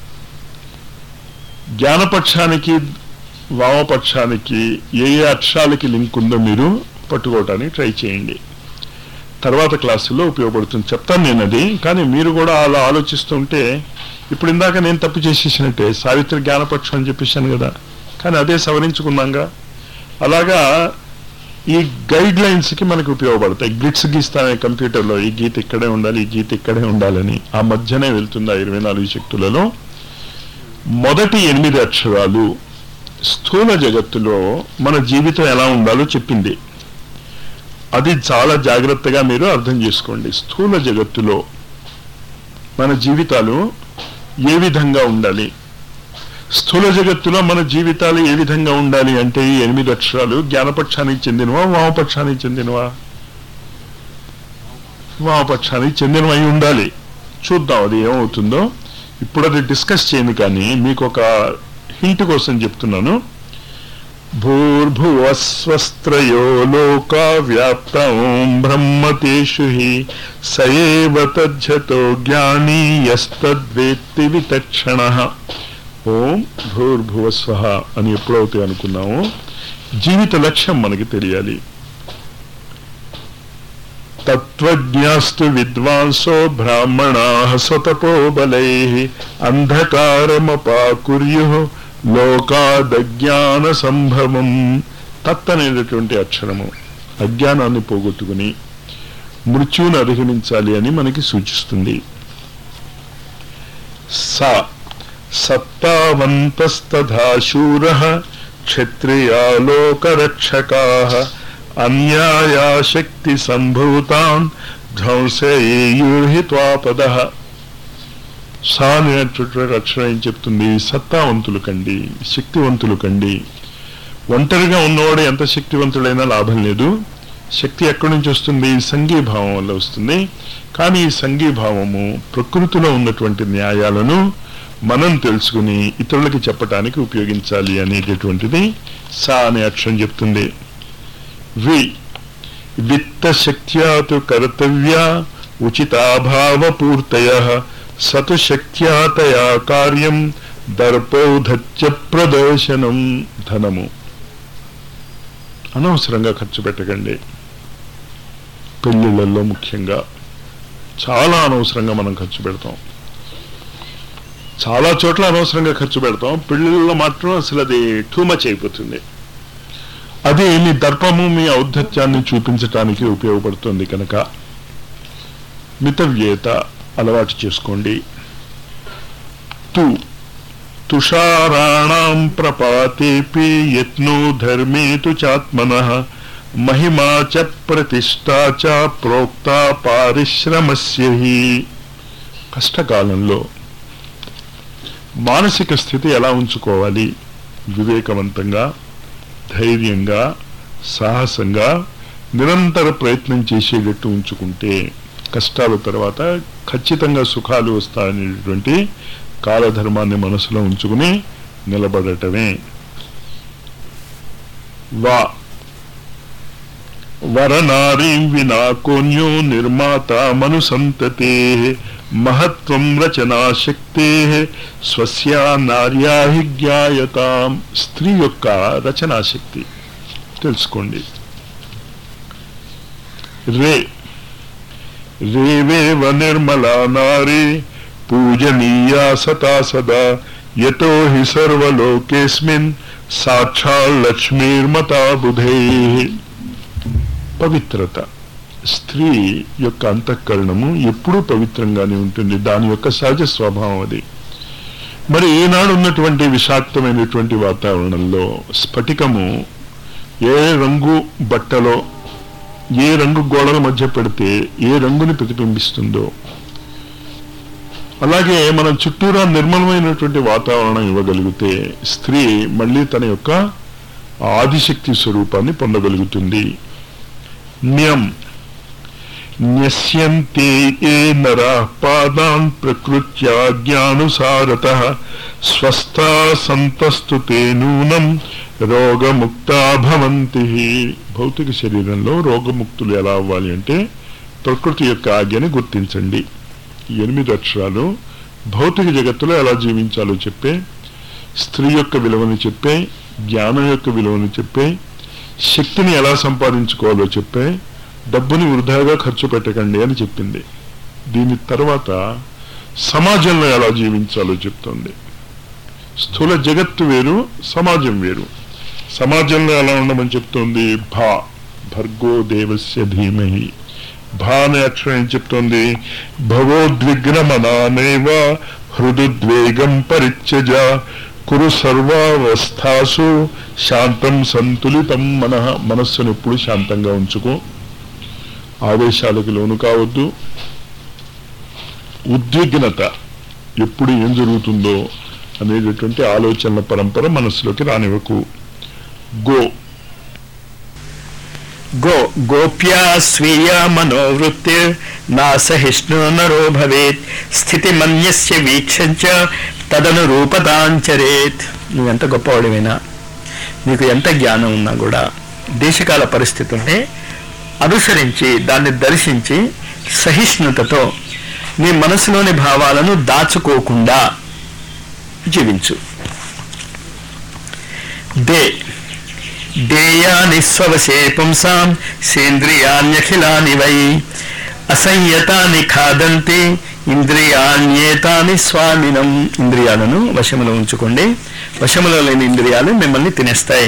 జ్ఞానపక్షానికి వామపక్షానికి ఏ ఏ అక్షరాలకి లింక్ ఉందో మీరు పట్టుకోవటానికి ట్రై చేయండి తర్వాత క్లాసుల్లో ఉపయోగపడుతుంది చెప్తాను నేను అది కానీ మీరు కూడా అలా ఆలోచిస్తుంటే ఇప్పుడు ఇందాక నేను తప్పు చేసేసినట్టే సావిత్రి జ్ఞానపక్షం అని చెప్పేశాను కదా కానీ అదే సవరించుకున్నాగా అలాగా ఈ గైడ్ లైన్స్కి మనకు ఉపయోగపడతాయి గ్రిడ్స్ గీస్తానే కంప్యూటర్లో ఈ గీత ఇక్కడే ఉండాలి ఈ గీత ఇక్కడే ఉండాలని ఆ మధ్యనే వెళ్తుంది ఆ ఇరవై నాలుగు శక్తులలో మొదటి ఎనిమిది అక్షరాలు స్థూల జగత్తులో మన జీవితం ఎలా ఉండాలో చెప్పింది అది చాలా జాగ్రత్తగా మీరు అర్థం చేసుకోండి స్థూల జగత్తులో మన జీవితాలు ఏ విధంగా ఉండాలి స్థూల జగత్తులో మన జీవితాలు ఏ విధంగా ఉండాలి అంటే ఈ ఎనిమిది అక్షరాలు జ్ఞానపక్షానికి చెందినవా వామపక్షానికి చెందినవా వామపక్షానికి చెందినవై ఉండాలి చూద్దాం అది ఏమవుతుందో ఇప్పుడు అది డిస్కస్ చేయను కానీ మీకు ఒక హింట్ కోసం చెప్తున్నాను భూర్భువస్వస్త్రయో లోకా వ్యాప్తం బ్రహ్మతేషు హి సయేవ తజ్జతో జ్ఞానీ యస్తద్వేత్తి వితక్షణ ఓం భూర్భువస్వ అని ఎప్పుడైతే అనుకున్నామో జీవిత లక్ష్యం మనకి తెలియాలి తత్వజ్ఞాస్తు విద్వాంసో బ్రాహ్మణా స్వతపో బలై అంధకారమపాకుర్యు లోకాదజ్ఞాన సంభవం తత్ అనేటటువంటి అక్షరము అజ్ఞానాన్ని పోగొట్టుకుని మృత్యువును అధిగమించాలి అని మనకి సూచిస్తుంది సా సత్తావంతస్తథా శూర క్షత్రియాలోకరక్షకా అన్యాయాశక్తి సంభూతాన్ ధ్వంసేయుర్హిత్వాపద సా అనేటటువంటి అక్షరం ఏం చెప్తుంది సత్తావంతులు కండి శక్తివంతులు కండి ఒంటరిగా ఉన్నవాడు ఎంత శక్తివంతుడైనా లాభం లేదు శక్తి ఎక్కడి నుంచి వస్తుంది సంఘీభావం వల్ల వస్తుంది కానీ ఈ సంఘీభావము ప్రకృతిలో ఉన్నటువంటి న్యాయాలను మనం తెలుసుకుని ఇతరులకి చెప్పటానికి ఉపయోగించాలి అనేటటువంటిది సా అనే అక్షరం చెప్తుంది వి విత్తశక్త్యాతు కర్తవ్య ఉచితాభావపూర్తయ సతు శక్త్యాతయా కార్యం దర్పోధత్య ప్రదర్శనం ధనము అనవసరంగా ఖర్చు పెట్టకండి పెళ్లిళ్ళల్లో ముఖ్యంగా చాలా అనవసరంగా మనం ఖర్చు పెడతాం చాలా చోట్ల అనవసరంగా ఖర్చు పెడతాం పెళ్లిళ్ళలో మాత్రం అసలు అది టూ మచ్ అయిపోతుంది అది మీ దర్పము మీ ఔద్ధత్యాన్ని చూపించటానికి ఉపయోగపడుతుంది కనుక మితవ్యేత అలవాటు చేసుకోండి తు తుషారాణం ప్రపాతేపి యత్నో ధర్మే తు చాత్మన మహిమా చ ప్రతిష్టా చ ప్రోక్త పారిశ్రమస్య హి కష్టకాలంలో మానసిక స్థితి ఎలా ఉంచుకోవాలి వివేకవంతంగా ధైర్యంగా సాహసంగా నిరంతర ప్రయత్నం చేసేటట్టు ఉంచుకుంటే కష్టాల తర్వాత ఖచ్చితంగా సుఖాలు వస్తాయనేటువంటి కాలధర్మాన్ని మనసులో ఉంచుకుని నిలబడటమే వా వరనారీం వినా కోన్యో నిర్మాత మనుసంతతే మహత్వం రచనాశక్తే స్వస్యా నార్యా హి జ్ఞాయతాం స్త్రీ యొక్క రచనాశక్తి తెలుసుకోండి రే రేవేవ నిర్మలా నారీ పూజనీయా సతా సదా యతో హి సర్వలోకేస్మిన్ సాక్షాల్ లక్ష్మీర్మతా బుధే పవిత్రత స్త్రీ యొక్క అంతఃకరణము ఎప్పుడూ పవిత్రంగానే ఉంటుంది దాని యొక్క సహజ స్వభావం అది మరి ఈనాడు ఉన్నటువంటి విషాక్తమైనటువంటి వాతావరణంలో స్ఫటికము ఏ రంగు బట్టలో ఏ రంగు గోడల మధ్య పెడితే ఏ రంగుని ప్రతిబింబిస్తుందో అలాగే మనం చుట్టూరా నిర్మలమైనటువంటి వాతావరణం ఇవ్వగలిగితే స్త్రీ మళ్ళీ తన యొక్క ఆదిశక్తి స్వరూపాన్ని పొందగలుగుతుంది న్యం న్యస్యంతే ఏ నరా పాదాన్ ప్రకృత్యా జ్ఞానుసారత స్వస్థా సంతస్తు తే నూనం రోగముక్తా భవంతి భౌతిక శరీరంలో రోగముక్తులు ఎలా అవ్వాలి అంటే ప్రకృతి యొక్క ఆజ్ఞని గుర్తించండి ఈ ఎనిమిది అక్షరాలు భౌతిక జగత్తులో ఎలా జీవించాలో చెప్పే స్త్రీ యొక్క విలువని చెప్పే జ్ఞానం యొక్క విలువని చెప్పే శక్తిని ఎలా సంపాదించుకోవాలో చెప్పే డబ్బుని వృధాగా ఖర్చు పెట్టకండి అని చెప్పింది దీని తర్వాత సమాజంలో ఎలా జీవించాలో చెప్తుంది స్థూల జగత్తు వేరు సమాజం వేరు సమాజంలో ఎలా ఉండమని చెప్తోంది భా భర్గో దేవస్య ధీమహి భా అనే అక్షరం ఏం చెప్తోంది భవోద్విగ్నమనానేవ హృదుద్వేగం పరిత్యజ కురు సర్వావస్థాసు శాంతం సంతులితం మన మనస్సును ఎప్పుడు శాంతంగా ఉంచుకో ఆవేశాలకు లోను కావద్దు ఉద్విగ్నత ఎప్పుడు ఏం జరుగుతుందో అనేటటువంటి ఆలోచనల పరంపర మనస్సులోకి రానివ్వకు గో
గో గోప్యా స్వీయ మనోవృత్తి నాసహిష్ణు నరో భవేత్ స్థితి మన్యస్య వీక్షంచ తదను రూపదాంచరేత్ నువ్వెంత గొప్పవాడివైనా నీకు ఎంత జ్ఞానం ఉన్నా కూడా దేశకాల పరిస్థితుల్ని అనుసరించి దాన్ని దర్శించి సహిష్ణుతతో నీ మనసులోని భావాలను దాచుకోకుండా జీవించు దే దేయాని స్వవశే పుంసాం సేంద్రియాన్యఖిలాని వై అసంయతాని ఖాదంతి ఇంద్రియాణ్యేతాని స్వామినం ఇంద్రియాలను వశములో ఉంచుకోండి వశములో లేని ఇంద్రియాలు మిమ్మల్ని తినేస్తాయి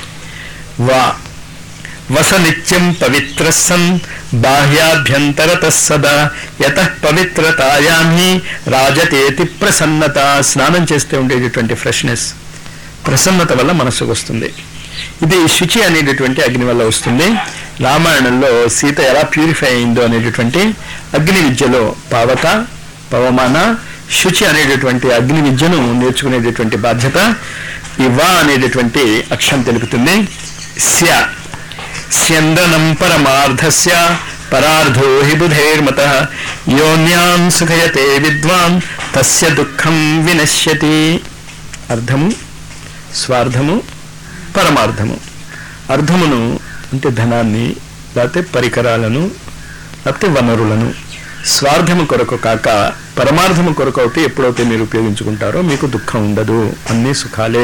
వా వస నిత్యం పవిత్ర సన్ బాహ్యాభ్యంతరత సదా యత పవిత్రతాయాన్ని రాజతేతి ప్రసన్నత స్నానం చేస్తే ఉండేటటువంటి ఫ్రెష్నెస్ ప్రసన్నత వల్ల మనసుకు వస్తుంది ఇది శుచి అనేటటువంటి అగ్ని వల్ల వస్తుంది రామాయణంలో సీత ఎలా ప్యూరిఫై అయిందో అనేటటువంటి అగ్ని విద్యలో పావత పవమాన శుచి అనేటటువంటి అగ్ని విద్యను నేర్చుకునేటటువంటి బాధ్యత ఈ వా అనేటటువంటి అక్షరం తెలుపుతుంది స్య స్యందనం పరమార్థస్య పరార్థో హి బుధైర్మత యోన్యాం సుఖయతే విద్వాన్ తస్య దుఃఖం వినశ్యతి అర్థము స్వార్థము పరమార్థము అర్థమును అంటే ధనాన్ని లేకపోతే పరికరాలను లేకపోతే వనరులను స్వార్థము కొరకు కాక పరమార్థము కొరకు అయితే ఎప్పుడైతే మీరు ఉపయోగించుకుంటారో మీకు దుఃఖం ఉండదు అన్ని సుఖాలే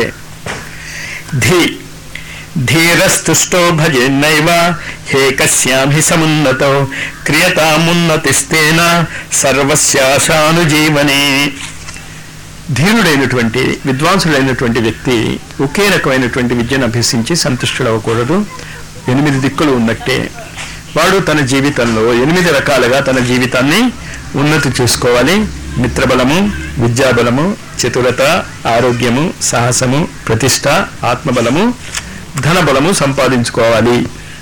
ధీ ధీరస్తుష్టో భజేన్నైవ హే కస్యాం హి సమున్నతో క్రియతామున్నతిస్తేన సర్వస్యాశానుజీవనే ధీరుడైనటువంటి విద్వాంసుడైనటువంటి వ్యక్తి ఒకే రకమైనటువంటి విద్యను అభ్యసించి సంతుష్టుడవ్వకూడదు ఎనిమిది దిక్కులు ఉన్నట్టే వాడు తన జీవితంలో ఎనిమిది రకాలుగా తన జీవితాన్ని ఉన్నతి చేసుకోవాలి మిత్రబలము విద్యాబలము చతురత ఆరోగ్యము సాహసము ప్రతిష్ట ఆత్మబలము ధనబలము సంపాదించుకోవాలి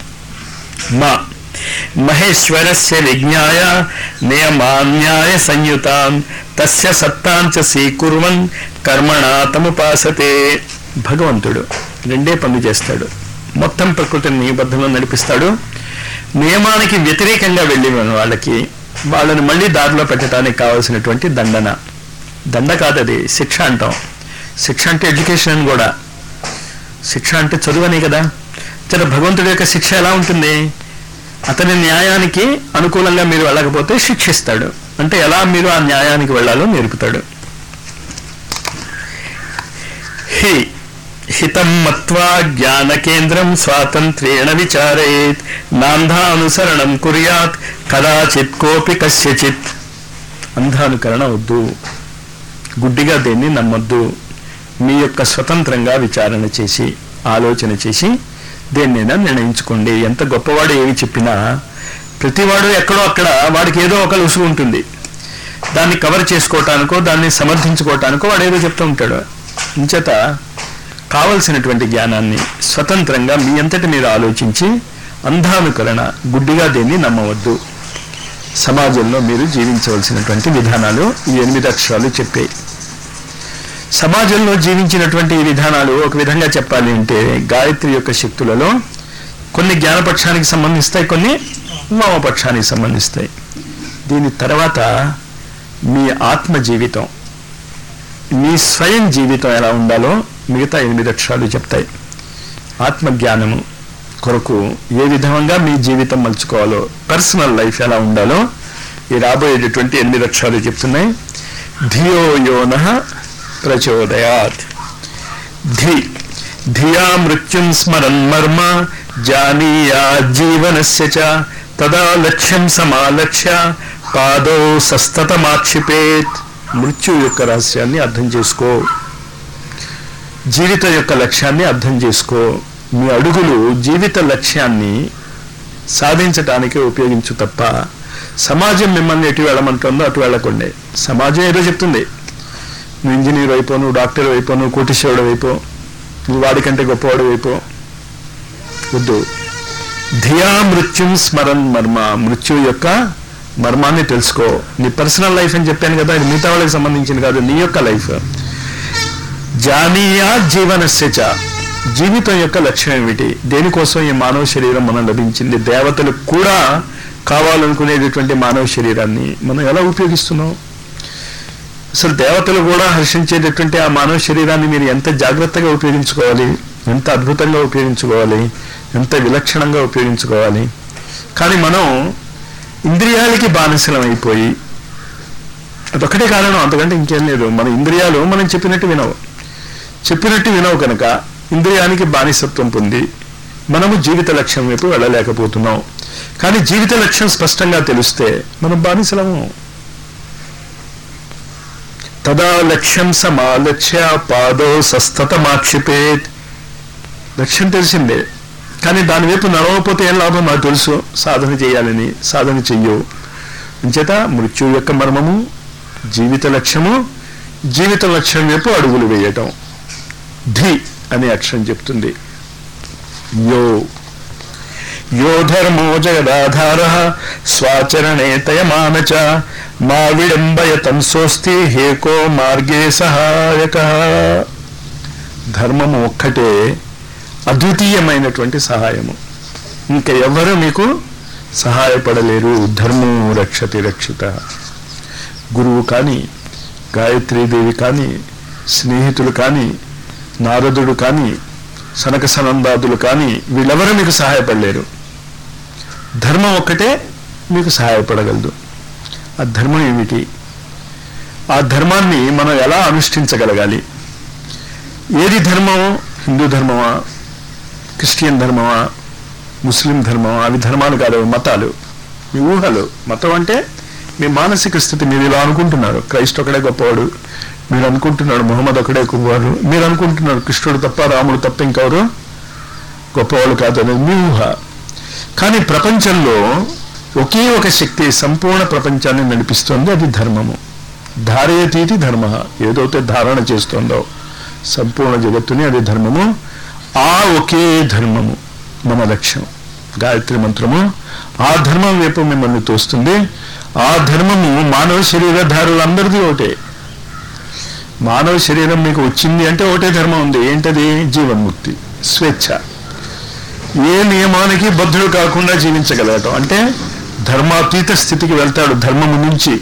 మా మహేశ్వరస్య విజ్ఞాయ నియమాన్యాయ సంయుతాన్ తస్య సత్తాంచ స్వీకుర్వన్ కర్మణా తముపాసతే భగవంతుడు రెండే పనులు చేస్తాడు మొత్తం ప్రకృతిని నియబద్ధంలో నడిపిస్తాడు నియమానికి వ్యతిరేకంగా వెళ్ళి వాళ్ళకి వాళ్ళని మళ్ళీ దారిలో పెట్టడానికి కావాల్సినటువంటి దండన దండ కాదది శిక్ష అంటాం శిక్ష అంటే ఎడ్యుకేషన్ అని కూడా శిక్ష అంటే చదువనే కదా సరే భగవంతుడి యొక్క శిక్ష ఎలా ఉంటుంది అతని న్యాయానికి అనుకూలంగా మీరు వెళ్ళకపోతే శిక్షిస్తాడు అంటే ఎలా మీరు ఆ న్యాయానికి వెళ్ళాలో నేర్పుతాడు హి హితం మత్వా జ్ఞాన కేంద్రం స్వాతంత్ర్యేణ విచారయేత్ నాంధానుసరణం కుర్యాత్ కదాచిత్ కోపి కస్యచిత్ అంధానుకరణ వద్దు గుడ్డిగా దేన్ని నమ్మొద్దు మీ యొక్క స్వతంత్రంగా విచారణ చేసి ఆలోచన చేసి దేన్నైనా నిర్ణయించుకోండి ఎంత గొప్పవాడు ఏమి చెప్పినా ప్రతివాడు ఎక్కడో అక్కడ వాడికి ఏదో ఒక లుసుగు ఉంటుంది దాన్ని కవర్ చేసుకోవటానికో దాన్ని సమర్థించుకోవటానికో వాడు ఏదో చెప్తూ ఉంటాడు ఇంచేత కావలసినటువంటి జ్ఞానాన్ని స్వతంత్రంగా మీ అంతటి మీరు ఆలోచించి అంధానుకరణ గుడ్డిగా దేన్ని నమ్మవద్దు సమాజంలో మీరు జీవించవలసినటువంటి విధానాలు ఈ ఎనిమిది అక్షరాలు చెప్పాయి సమాజంలో జీవించినటువంటి ఈ విధానాలు ఒక విధంగా చెప్పాలి అంటే గాయత్రి యొక్క శక్తులలో కొన్ని జ్ఞానపక్షానికి సంబంధిస్తాయి కొన్ని వామపక్షానికి సంబంధిస్తాయి దీని తర్వాత మీ ఆత్మ జీవితం మీ స్వయం జీవితం ఎలా ఉండాలో మిగతా ఎనిమిది అక్షరాలు చెప్తాయి ఆత్మజ్ఞానము కొరకు ఏ విధంగా మీ జీవితం మలుచుకోవాలో పర్సనల్ లైఫ్ ఎలా ఉండాలో ఈ రాబోయేటటువంటి ఎనిమిది అక్షరాలు చెప్తున్నాయి ధియో యోన ప్రచోదయాత్ ధి ధియా మృత్యుం స్మరన్ మర్మ జానీయా జీవనస్య చ తదా లక్ష్యం సమాలక్ష్య పాదో సస్తతమాక్షిపేత్ మృత్యు యొక్క రహస్యాన్ని అర్థం చేసుకో జీవితం యొక్క లక్ష్యాన్ని అర్థం చేసుకో మీ అడుగులు జీవిత లక్ష్యాన్ని సాధించటానికి ఉపయోగించు తప్ప సమాజం మిమ్మల్ని ఎటు వెళ్ళమంటుందో అటు వెళ్ళకండి సమాజం ఏదో చెప్తుంది నువ్వు ఇంజనీర్ అయిపో నువ్వు డాక్టర్ అయిపో నువ్వు కోటీశ్వరుడు అయిపో నువ్వు వాడికంటే గొప్పవాడు అయిపో వద్దు ధియా మృత్యుం స్మరన్ మర్మ మృత్యు యొక్క మర్మాన్ని తెలుసుకో నీ పర్సనల్ లైఫ్ అని చెప్పాను కదా ఇది మిగతా వాళ్ళకి సంబంధించింది కాదు నీ యొక్క లైఫ్ జానీయా జీవనస్య చ జీవితం యొక్క లక్ష్యం ఏమిటి దేనికోసం ఈ మానవ శరీరం మనం లభించింది దేవతలు కూడా కావాలనుకునేటటువంటి మానవ శరీరాన్ని మనం ఎలా ఉపయోగిస్తున్నాం అసలు దేవతలు కూడా హర్షించేటటువంటి ఆ మానవ శరీరాన్ని మీరు ఎంత జాగ్రత్తగా ఉపయోగించుకోవాలి ఎంత అద్భుతంగా ఉపయోగించుకోవాలి ఎంత విలక్షణంగా ఉపయోగించుకోవాలి కానీ మనం ఇంద్రియాలకి బానిసలం అయిపోయి అదొక్కటే కారణం అంతకంటే ఇంకేం లేదు మన ఇంద్రియాలు మనం చెప్పినట్టు వినవు చెప్పినట్టు వినవు కనుక ఇంద్రియానికి బానిసత్వం పొంది మనము జీవిత లక్ష్యం వైపు వెళ్ళలేకపోతున్నాం కానీ జీవిత లక్ష్యం స్పష్టంగా తెలిస్తే మనం బానిసలము తదా లక్ష్యం సమాలక్ష్య పాదో సస్తతమాక్షిపేత్ లక్ష్యం తెలిసిందే కానీ దాని వైపు నడవకపోతే ఏం లాభం నాకు తెలుసు సాధన చేయాలని సాధన చెయ్యవు అంచేత మృత్యు యొక్క మర్మము జీవిత లక్ష్యము జీవిత లక్ష్యం వైపు అడుగులు వేయటం ధి అనే అక్షరం చెప్తుంది యో యో ధర్మో జగదాధార స్వాచరణే తయమాన చ మా విడంబయతం సోస్తి హేకో మార్గే సహాయక ధర్మము ఒక్కటే అద్వితీయమైనటువంటి సహాయము ఇంకా ఎవరు మీకు సహాయపడలేరు ధర్మం రక్షతి రక్షిత గురువు కానీ గాయత్రీదేవి కానీ స్నేహితులు కానీ నారదుడు కానీ సనక సనందాదులు కానీ వీళ్ళెవరూ మీకు సహాయపడలేరు ధర్మం ఒక్కటే మీకు సహాయపడగలదు ఆ ధర్మం ఏమిటి ఆ ధర్మాన్ని మనం ఎలా అనుష్ఠించగలగాలి ఏది ధర్మం హిందూ ధర్మమా క్రిస్టియన్ ధర్మమా ముస్లిం ధర్మమా అవి ధర్మాలు కాదు అవి మతాలు మీ ఊహలు మతం అంటే మీ మానసిక స్థితి మీరు ఇలా అనుకుంటున్నారు క్రైస్ట్ ఒకడే గొప్పవాడు మీరు అనుకుంటున్నాడు మొహమ్మద్ ఒకడే గొప్పవాడు మీరు అనుకుంటున్నారు కృష్ణుడు తప్ప రాముడు తప్ప ఇంకెవరు గొప్పవాళ్ళు కాదు అనేది మీ ఊహ కానీ ప్రపంచంలో ఒకే ఒక శక్తి సంపూర్ణ ప్రపంచాన్ని నడిపిస్తోంది అది ధర్మము ధారయతీతి ధర్మ ఏదైతే ధారణ చేస్తోందో సంపూర్ణ జగత్తుని అది ధర్మము ఆ ఒకే ధర్మము మన లక్ష్యం గాయత్రి మంత్రము ఆ ధర్మం వైపు మిమ్మల్ని తోస్తుంది ఆ ధర్మము మానవ శరీరధారులందరిది ఒకటే మానవ శరీరం మీకు వచ్చింది అంటే ఒకటే ధర్మం ఉంది ఏంటది జీవన్ముక్తి స్వేచ్ఛ ఏ నియమానికి బద్ధుడు కాకుండా జీవించగలగటం అంటే ధర్మాతీత స్థితికి వెళ్తాడు ధర్మము నుంచి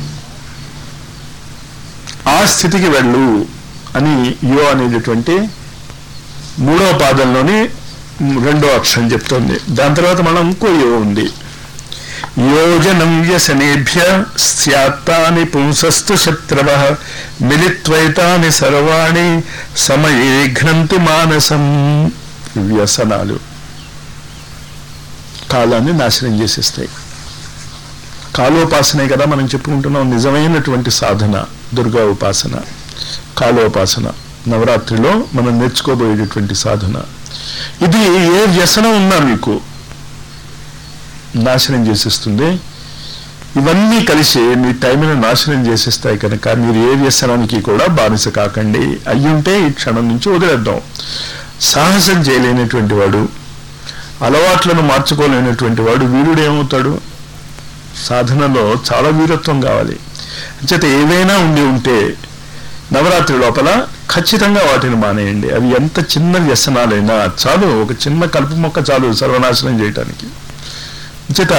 ఆ స్థితికి వెళ్ళు అని యో అనేటటువంటి మూడవ పాదంలోని రెండో అక్షరం చెప్తోంది దాని తర్వాత మనం ఇంకో యో ఉంది యోజనం వ్యసనేభ్య స్యాత్తాని పుంసస్తు శత్రవ మిలిత్వైతాని సర్వాణి సమయే ఘ్నంతి మానసం వ్యసనాలు కాలాన్ని నాశనం చేసేస్తాయి కాలోపాసనే కదా మనం చెప్పుకుంటున్నాం నిజమైనటువంటి సాధన దుర్గా ఉపాసన కాలోపాసన నవరాత్రిలో మనం నేర్చుకోబోయేటటువంటి సాధన ఇది ఏ వ్యసనం ఉన్నా మీకు నాశనం చేసేస్తుంది ఇవన్నీ కలిసి మీ టైంను నాశనం చేసేస్తాయి కనుక మీరు ఏ వ్యసనానికి కూడా బానిస కాకండి అయ్యుంటే ఈ క్షణం నుంచి వదిలేద్దాం సాహసం చేయలేనటువంటి వాడు అలవాట్లను మార్చుకోలేనటువంటి వాడు వీరుడు ఏమవుతాడు సాధనలో చాలా వీరత్వం కావాలి అంచేత ఏవైనా ఉండి ఉంటే నవరాత్రి లోపల ఖచ్చితంగా వాటిని మానేయండి అవి ఎంత చిన్న వ్యసనాలైనా చాలు ఒక చిన్న కలుపు మొక్క చాలు సర్వనాశనం చేయటానికి చేత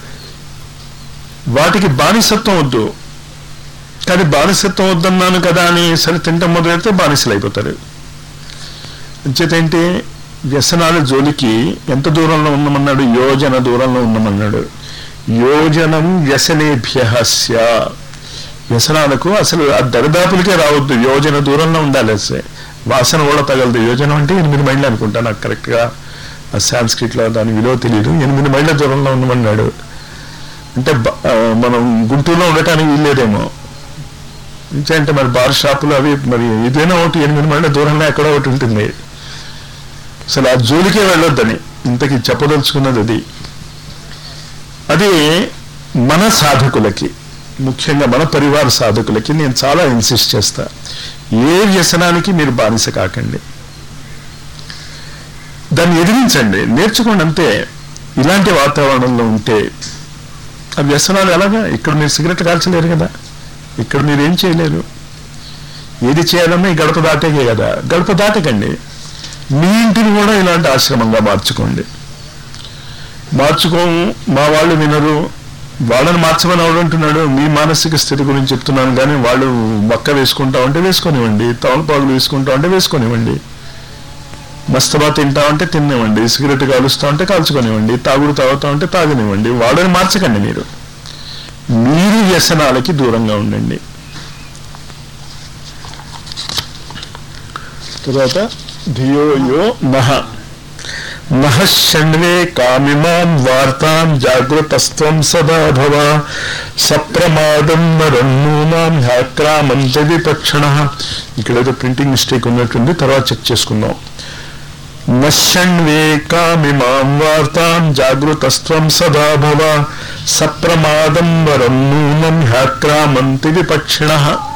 వాటికి బానిసత్వం వద్దు కానీ బానిసత్వం వద్దన్నాను కదా అని సరే తింటాం మొదలెడితే బానిసలు అయిపోతారు అంచేత ఏంటి వ్యసనాల జోలికి ఎంత దూరంలో ఉన్నామన్నాడు యోజన దూరంలో ఉన్నామన్నాడు యోజనం వ్యసనేభ్య స్యా వ్యసనాలకు అసలు ఆ దరిదాపులకే రావద్దు యోజన దూరంలో ఉండాలి అసలు వాసన కూడా తగలదు యోజనం అంటే ఎనిమిది మైళ్ళు అనుకుంటా నాకు కరెక్ట్గా ఆ సాంస్క్రిట్లో దాని విలువ తెలియదు ఎనిమిది మైళ్ళ దూరంలో ఉండమన్నాడు అంటే బ- ఆ, మనం గుంటూరులో ఉండటానికి వీల్లేదేమో అంటే మరి బార్ షాపులు అవి మరి ఇదేనా ఒకటి ఎనిమిది మైళ్ళ దూరంలో ఎక్కడో ఒకటి ఉంటుంది అసలు ఆ జోలికే వెళ్ళొద్దని ఇంతకీ చెప్పదలుచుకున్నది అది అది మన సాధకులకి ముఖ్యంగా మన పరివార సాధకులకి నేను చాలా ఇన్సిస్ట్ చేస్తా ఏ వ్యసనానికి మీరు బానిస కాకండి దాన్ని ఎదిరించండి నేర్చుకోండి అంతే ఇలాంటి వాతావరణంలో ఉంటే ఆ వ్యసనాలు ఎలాగా ఇక్కడ మీరు సిగరెట్ కాల్చలేరు కదా ఇక్కడ మీరు ఏం చేయలేరు ఏది చేయాలన్నా ఈ గడప దాటేకే కదా గడప దాటకండి మీ ఇంటిని కూడా ఇలాంటి ఆశ్రమంగా మార్చుకోండి మార్చుకోము మా వాళ్ళు వినరు వాళ్ళని మార్చమని ఎవడంటున్నాడు మీ మానసిక స్థితి గురించి చెప్తున్నాను కానీ వాళ్ళు మక్క వేసుకుంటా ఉంటే వేసుకొనివ్వండి తమలపాకులు వేసుకుంటా ఉంటే వేసుకొనివ్వండి మస్తబా తింటా ఉంటే తినివ్వండి సిగరెట్ కాలుస్తా ఉంటే కాల్చుకొనివ్వండి తాగుడు తాగుతా ఉంటే తాగనివ్వండి వాళ్ళని మార్చకండి మీరు మీరు వ్యసనాలకి దూరంగా ఉండండి తర్వాత ధియో యో నహ నహ షణ్వే కామిమాం వార్తాం జాగృతస్త్వం సదా భవ సప్రమాదం నరన్నూనాం హ్యాక్రామంత విపక్షణ ఇక్కడ ఏదో ప్రింటింగ్ మిస్టేక్ ఉన్నట్టుంది తర్వాత చెక్ చేసుకుందాం నశ్యణ్వే కామిమాం వార్తాం జాగృతస్త్వం సదా భవ సప్రమాదం వరం నూనం హ్యాక్రామంతి విపక్షిణ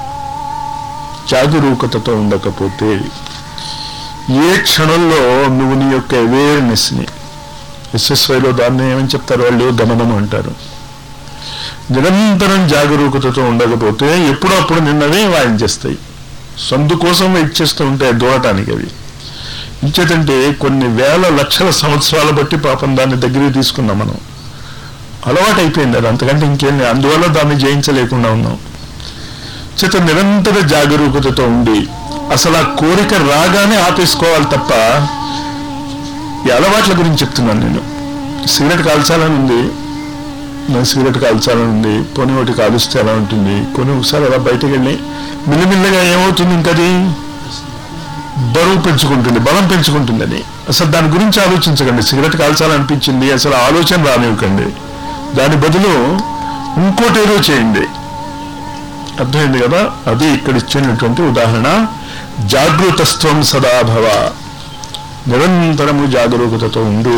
జాగరూకతతో ఉండకపోతే ఏ క్షణంలో నువ్వు నీ యొక్క అవేర్నెస్ని ఎస్ఎస్వైలో దాన్ని ఏమని చెప్తారు వాళ్ళు గమనం అంటారు నిరంతరం జాగరూకతతో ఉండకపోతే ఎప్పుడప్పుడు నిన్నవే వాయించేస్తాయి సందు కోసం వెయిట్ చేస్తూ ఉంటాయి దూరటానికి అవి ఇంచేతంటే కొన్ని వేల లక్షల సంవత్సరాల బట్టి పాపం దాన్ని దగ్గరికి తీసుకున్నాం మనం అలవాటు అయిపోయింది అది అంతకంటే ఇంకేం లేదు అందువల్ల దాన్ని జయించలేకుండా ఉన్నాం చేత నిరంతర జాగరూకతతో ఉండి అసలు ఆ కోరిక రాగానే ఆపేసుకోవాలి తప్ప ఈ అలవాట్ల గురించి చెప్తున్నాను నేను సిగరెట్ కాల్చాలని ఉంది నాకు సిగరెట్ కాల్చాలని ఉంది పోనీ ఒకటి కాలుస్తే ఎలా ఉంటుంది కొన్ని ఒకసారి అలా బయటకు వెళ్ళి మిల్లమిల్లగా ఏమవుతుంది ఇంకది బరువు పెంచుకుంటుంది బలం పెంచుకుంటుంది అది అసలు దాని గురించి ఆలోచించకండి సిగరెట్ కాల్చాలనిపించింది అసలు ఆలోచన రానివ్వకండి దాని బదులు ఇంకోటి ఏదో చేయండి అర్థమైంది కదా అది ఇక్కడ ఇచ్చినటువంటి ఉదాహరణ జాగృతస్త్వం సదాభవ నిరంతరము జాగరూకతతో ఉండు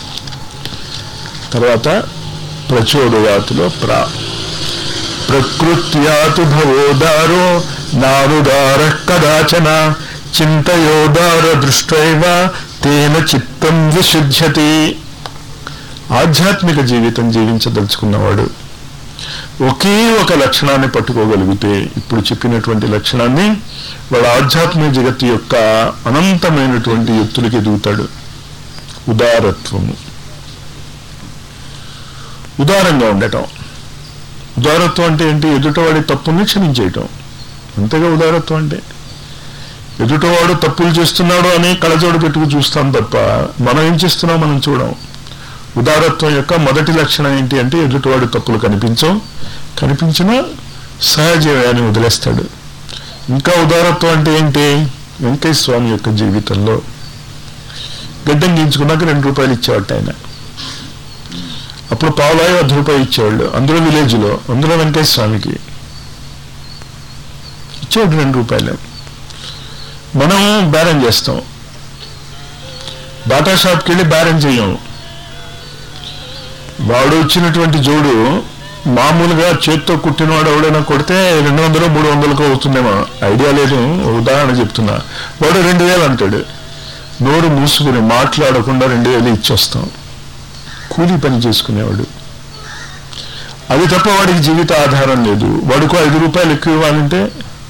తర్వాత ప్రచోదయాతులో ప్రా ప్రకృత్యాతు భవోదారో నానుదార కదాచన చింతయోదార దృష్టైవ తేన చిత్తం విశుద్ధ్యతి ఆధ్యాత్మిక జీవితం జీవించదలుచుకున్నవాడు ఒకే ఒక లక్షణాన్ని పట్టుకోగలిగితే ఇప్పుడు చెప్పినటువంటి లక్షణాన్ని వాడు ఆధ్యాత్మిక జగత్తు యొక్క అనంతమైనటువంటి ఎత్తులకి ఎదుగుతాడు ఉదారత్వము ఉదారంగా ఉండటం ఉదారత్వం అంటే ఏంటి ఎదుటవాడి తప్పుల్ని క్షమించేయటం అంతేగా ఉదారత్వం అంటే ఎదుటవాడు తప్పులు చేస్తున్నాడు అని కళ్ళజోడు పెట్టుకు చూస్తాం తప్ప మనం ఏం చేస్తున్నాం మనం చూడం ఉదారత్వం యొక్క మొదటి లక్షణం ఏంటి అంటే ఎదుటివాడు తప్పులు కనిపించవు కనిపించినా సహజీవాన్ని వదిలేస్తాడు ఇంకా ఉదారత్వం అంటే ఏంటి వెంకయ్య స్వామి యొక్క జీవితంలో గడ్డం గీంచుకున్నాక రెండు రూపాయలు ఇచ్చేవాడు ఆయన అప్పుడు పావులాయి అర్ధ రూపాయలు ఇచ్చేవాళ్ళు అందులో విలేజ్లో అందులో వెంకయ్య స్వామికి ఇచ్చేవాడు రెండు రూపాయలు మనం బేరం చేస్తాం బాటా షాప్కి వెళ్ళి బేరం చెయ్యం వాడు వచ్చినటువంటి జోడు మామూలుగా చేత్తో కుట్టినవాడు ఎవడైనా కొడితే రెండు వందలు మూడు వందలకు అవుతుందేమో ఐడియా లేదు ఉదాహరణ చెప్తున్నా వాడు రెండు వేలు అంటాడు నోరు మూసుకుని మాట్లాడకుండా రెండు వేలు ఇచ్చొస్తాం కూలీ పని చేసుకునేవాడు అది తప్ప వాడికి జీవిత ఆధారం లేదు వాడికి ఐదు రూపాయలు ఎక్కువ ఇవ్వాలంటే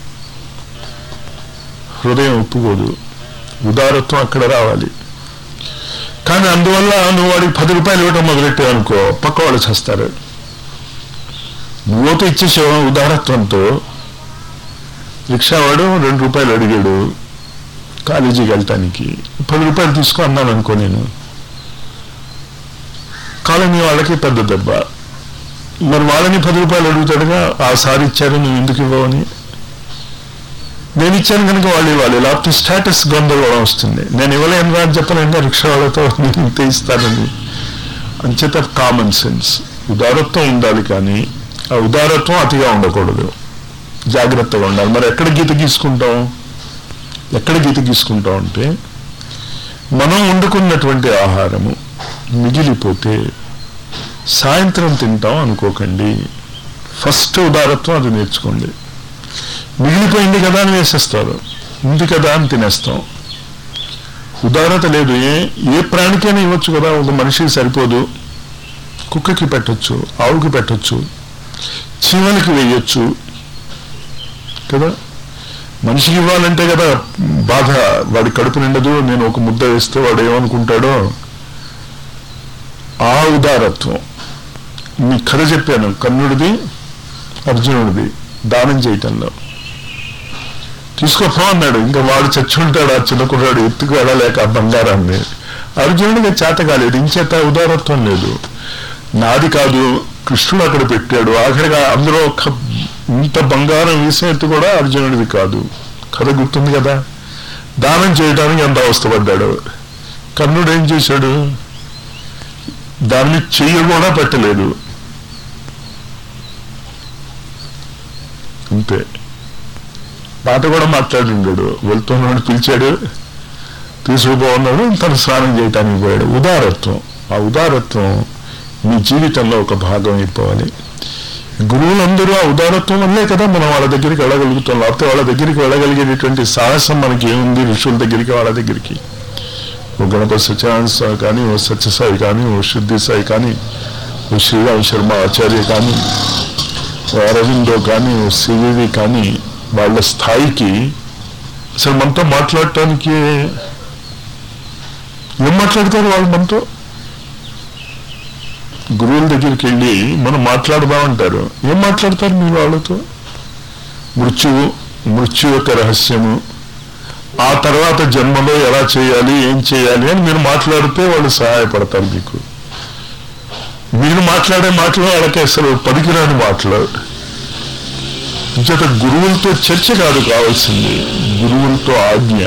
హృదయం ఒప్పుకోదు ఉదారత్వం అక్కడ రావాలి కానీ అందువల్ల నువ్వు వాడికి పది రూపాయలు ఇవ్వటం మొదలెట్టావు అనుకో పక్క వాళ్ళు చేస్తారు నువ్వుతో ఇచ్చేసావు ఉదారత్వంతో రిక్షావాడు రెండు రూపాయలు అడిగాడు
కాలేజీకి వెళ్ళటానికి పది రూపాయలు తీసుకో అన్నాను అనుకో నేను కాలనీ వాళ్ళకి పెద్ద దెబ్బ మరి వాళ్ళని పది రూపాయలు అడుగుతాడుగా ఆ సారి ఇచ్చారు నువ్వు ఎందుకు ఇవ్వవని నేను ఇచ్చాను కనుక వాళ్ళు ఇవ్వాలి లేకపోతే స్టేటస్ గందరగోళం వస్తుంది నేను ఇవ్వలేను అని చెప్పలేను రిక్షా వాళ్ళతో నేను ఇంత ఇస్తానని అంచేత కామన్ సెన్స్ ఉదారత్వం ఉండాలి కానీ ఆ ఉదారత్వం అతిగా ఉండకూడదు జాగ్రత్తగా ఉండాలి మరి ఎక్కడ గీత గీసుకుంటాం ఎక్కడ గీత గీసుకుంటాం అంటే మనం వండుకున్నటువంటి ఆహారము మిగిలిపోతే సాయంత్రం తింటాం అనుకోకండి ఫస్ట్ ఉదారత్వం అది నేర్చుకోండి మిగిలిపోయింది కదా అని వేసేస్తారు ఉంది కదా అని తినేస్తాం ఉదారత లేదు ఏ ఏ ప్రాణికైనా ఇవ్వచ్చు కదా ఒక మనిషికి సరిపోదు కుక్కకి పెట్టొచ్చు ఆవుకి పెట్టొచ్చు చీమలకి వేయొచ్చు కదా మనిషికి ఇవ్వాలంటే కదా బాధ వాడి కడుపు నిండదు నేను ఒక ముద్ద వేస్తే వాడు ఏమనుకుంటాడో ఆ ఉదారత్వం మీ కథ చెప్పాను కర్ణుడిది అర్జునుడిది దానం చేయటంలో తీసుకోపో అన్నాడు ఇంకా వాడు చచ్చుంటాడు ఆ చిన్న కుర్రాడు ఎత్తుకు వెళ్ళలేక ఆ బంగారాన్ని అర్జునుడికి చేత కాలేదు ఇంచేత ఉదారత్వం లేదు నాది కాదు కృష్ణుడు అక్కడ పెట్టాడు ఆఖరిగా అందులో ఒక ఇంత బంగారం వేసేట్టు కూడా అర్జునుడిది కాదు కథ గుర్తుంది కదా దానం చేయడానికి ఎంత అవస్థపడ్డాడు కర్ణుడు ఏం చేశాడు దాన్ని చెయ్యి కూడా పెట్టలేదు అంతే పాట కూడా మాట్లాడుండాడు వెళ్తున్నాడు పిలిచాడు తీసుకుపోన్నాడు తను స్నానం చేయటానికి పోయాడు ఉదారత్వం ఆ ఉదారత్వం మీ జీవితంలో ఒక భాగం అయిపోవాలి గురువులందరూ ఆ ఉదారత్వం వల్లే కదా మనం వాళ్ళ దగ్గరికి వెళ్ళగలుగుతాం లేకపోతే వాళ్ళ దగ్గరికి వెళ్ళగలిగేటటువంటి సాహసం మనకి ఏముంది ఋషుల దగ్గరికి వాళ్ళ దగ్గరికి ఓ గణపతి సత్యానంద స్వామి కానీ ఓ సత్యసాయి కానీ ఓ శుద్ధి సాయి కానీ ఓ శ్రీరామ్ శర్మ ఆచార్య కానీ ఓ అరవిందో కానీ ఓ సివివి కానీ వాళ్ళ స్థాయికి అసలు మనతో మాట్లాడటానికి ఏం మాట్లాడతారు వాళ్ళు మనతో గురువుల దగ్గరికి వెళ్ళి మనం మాట్లాడదామంటారు ఏం మాట్లాడతారు మీరు వాళ్ళతో మృత్యువు మృత్యు యొక్క రహస్యము ఆ తర్వాత జన్మలో ఎలా చేయాలి ఏం చేయాలి అని మీరు మాట్లాడితే వాళ్ళు సహాయపడతారు మీకు మీరు మాట్లాడే మాటలు వాళ్ళకి అసలు పనికిరాని మాటలు చేత గురువులతో చర్చ కాదు కావాల్సింది గురువులతో ఆజ్ఞ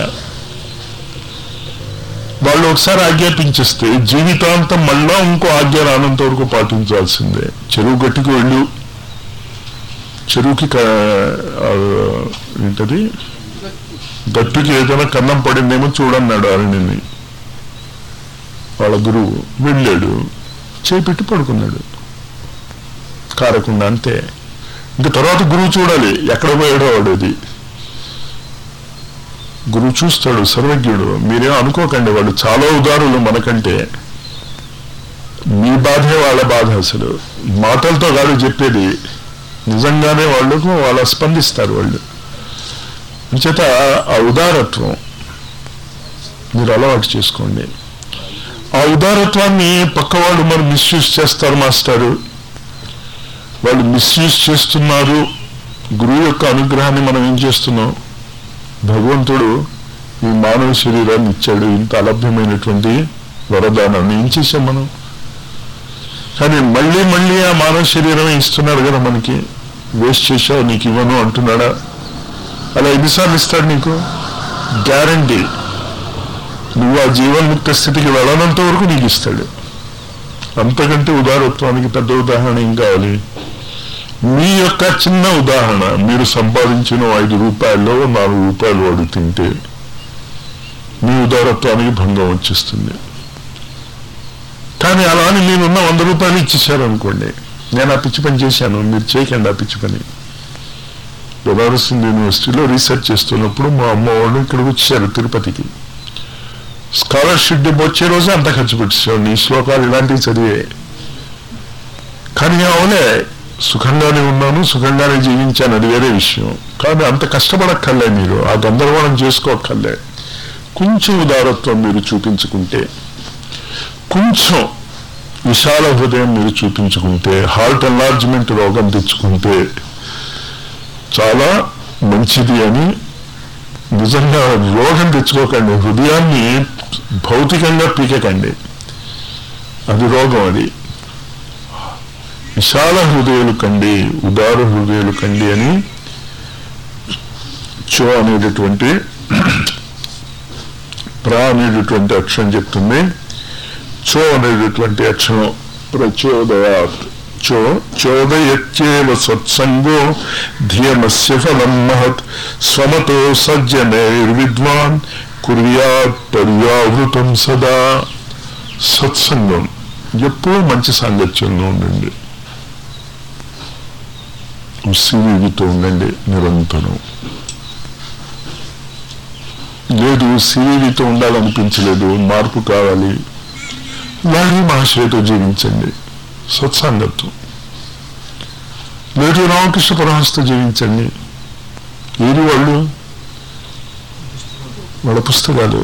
వాళ్ళు ఒకసారి ఆజ్ఞాపించేస్తే జీవితాంతం మళ్ళా ఇంకో ఆజ్ఞ రానంత వరకు పాటించాల్సిందే చెరువు గట్టుకు వెళ్ళు చెరువుకి క- ఆ, ఏంటది గట్టుకి ఏదైనా కన్నం పడిందేమో చూడన్నాడు అరుణిని వాళ్ళ గురువు వెళ్ళాడు చేపెట్టి పడుకున్నాడు కారకుండా అంతే ఇంకా తర్వాత గురువు చూడాలి ఎక్కడ పోయాడో వాడు అది గురువు చూస్తాడు సర్వజ్ఞుడు మీరేం అనుకోకండి వాళ్ళు చాలా ఉదారులు మనకంటే మీ బాధే వాళ్ళ బాధ అసలు మాటలతో కాదు చెప్పేది నిజంగానే వాళ్ళకు వాళ్ళ స్పందిస్తారు వాళ్ళు అంచేత ఆ ఉదారత్వం మీరు అలవాటు చేసుకోండి ఆ ఉదారత్వాన్ని పక్క వాళ్ళు మరి మిస్యూజ్ చేస్తారు మాస్టారు వాళ్ళు మిస్యూజ్ చేస్తున్నారు గురువు యొక్క అనుగ్రహాన్ని మనం ఏం చేస్తున్నాం భగవంతుడు ఈ మానవ శరీరాన్ని ఇచ్చాడు ఇంత అలభ్యమైనటువంటి వరదానాన్ని ఏం చేశాం మనం కానీ మళ్ళీ మళ్ళీ ఆ మానవ శరీరం ఇస్తున్నాడు కదా మనకి వేస్ట్ చేశావు నీకు ఇవ్వను అంటున్నాడా అలా ఎన్నిసార్లు ఇస్తాడు నీకు గ్యారంటీ నువ్వు ఆ జీవన్ముక్త స్థితికి వెళ్ళనంత వరకు నీకు ఇస్తాడు అంతకంటే ఉదారత్వానికి పెద్ద ఉదాహరణ ఏం కావాలి మీ యొక్క చిన్న ఉదాహరణ మీరు సంపాదించిన ఐదు రూపాయల్లో నాలుగు రూపాయలు వాడు తింటే మీ ఉదారత్వానికి భంగం వచ్చేస్తుంది కానీ అలా అని నేనున్న వంద రూపాయలు ఇచ్చేసారు అనుకోండి నేను ఆ పిచ్చి పని చేశాను మీరు చేయకండి ఆ పిచ్చి పని బెనారస్ హిందూ యూనివర్సిటీలో రీసెర్చ్ చేస్తున్నప్పుడు మా అమ్మ వాళ్ళు ఇక్కడికి వచ్చారు తిరుపతికి స్కాలర్షిప్ డబ్బు వచ్చే రోజే అంత ఖర్చు పెట్టేసాడు ఈ శ్లోకాలు ఇలాంటివి చదివే కానీ అవునే సుఖంగానే ఉన్నాను సుఖంగానే జీవించాను అది వేరే విషయం కానీ అంత కష్టపడక్కర్లే మీరు ఆ గందరగోళం చేసుకోక్కర్లే కొంచెం ఉదారత్వం మీరు చూపించుకుంటే కొంచెం విశాల హృదయం మీరు చూపించుకుంటే హార్ట్ ఎన్లార్జ్మెంట్ రోగం తెచ్చుకుంటే చాలా మంచిది అని నిజంగా రోగం తెచ్చుకోకండి హృదయాన్ని భౌతికంగా పీకకండి అది రోగం అది విశాల హృదయాలు కండి ఉదార హృదయాలు కండి అని చో అనేటటువంటి ప్రా అనేటటువంటి అక్షరం చెప్తుంది చో అనేటటువంటి అక్షరం ప్రచోదయాత్ చో చోదయత్యేవ సత్సంగో ధియమస్య ఫలం మహత్ స్వమతో సజ్జనైర్విద్వాన్ కుర్యాత్ పర్యావృతం సదా సత్సంగం ఎప్పుడూ మంచి సాంగత్యంలో ఉండండి సివితో ఉండండి నిరంతరం లేదు సివితో ఉండాలనిపించలేదు మార్పు కావాలి లారీ మహాశయతో జీవించండి సత్సాంగత్వం లేదు రామకృష్ణ పరమహంసతో జీవించండి ఏది వాళ్ళు వాళ్ళ పుస్తకాలు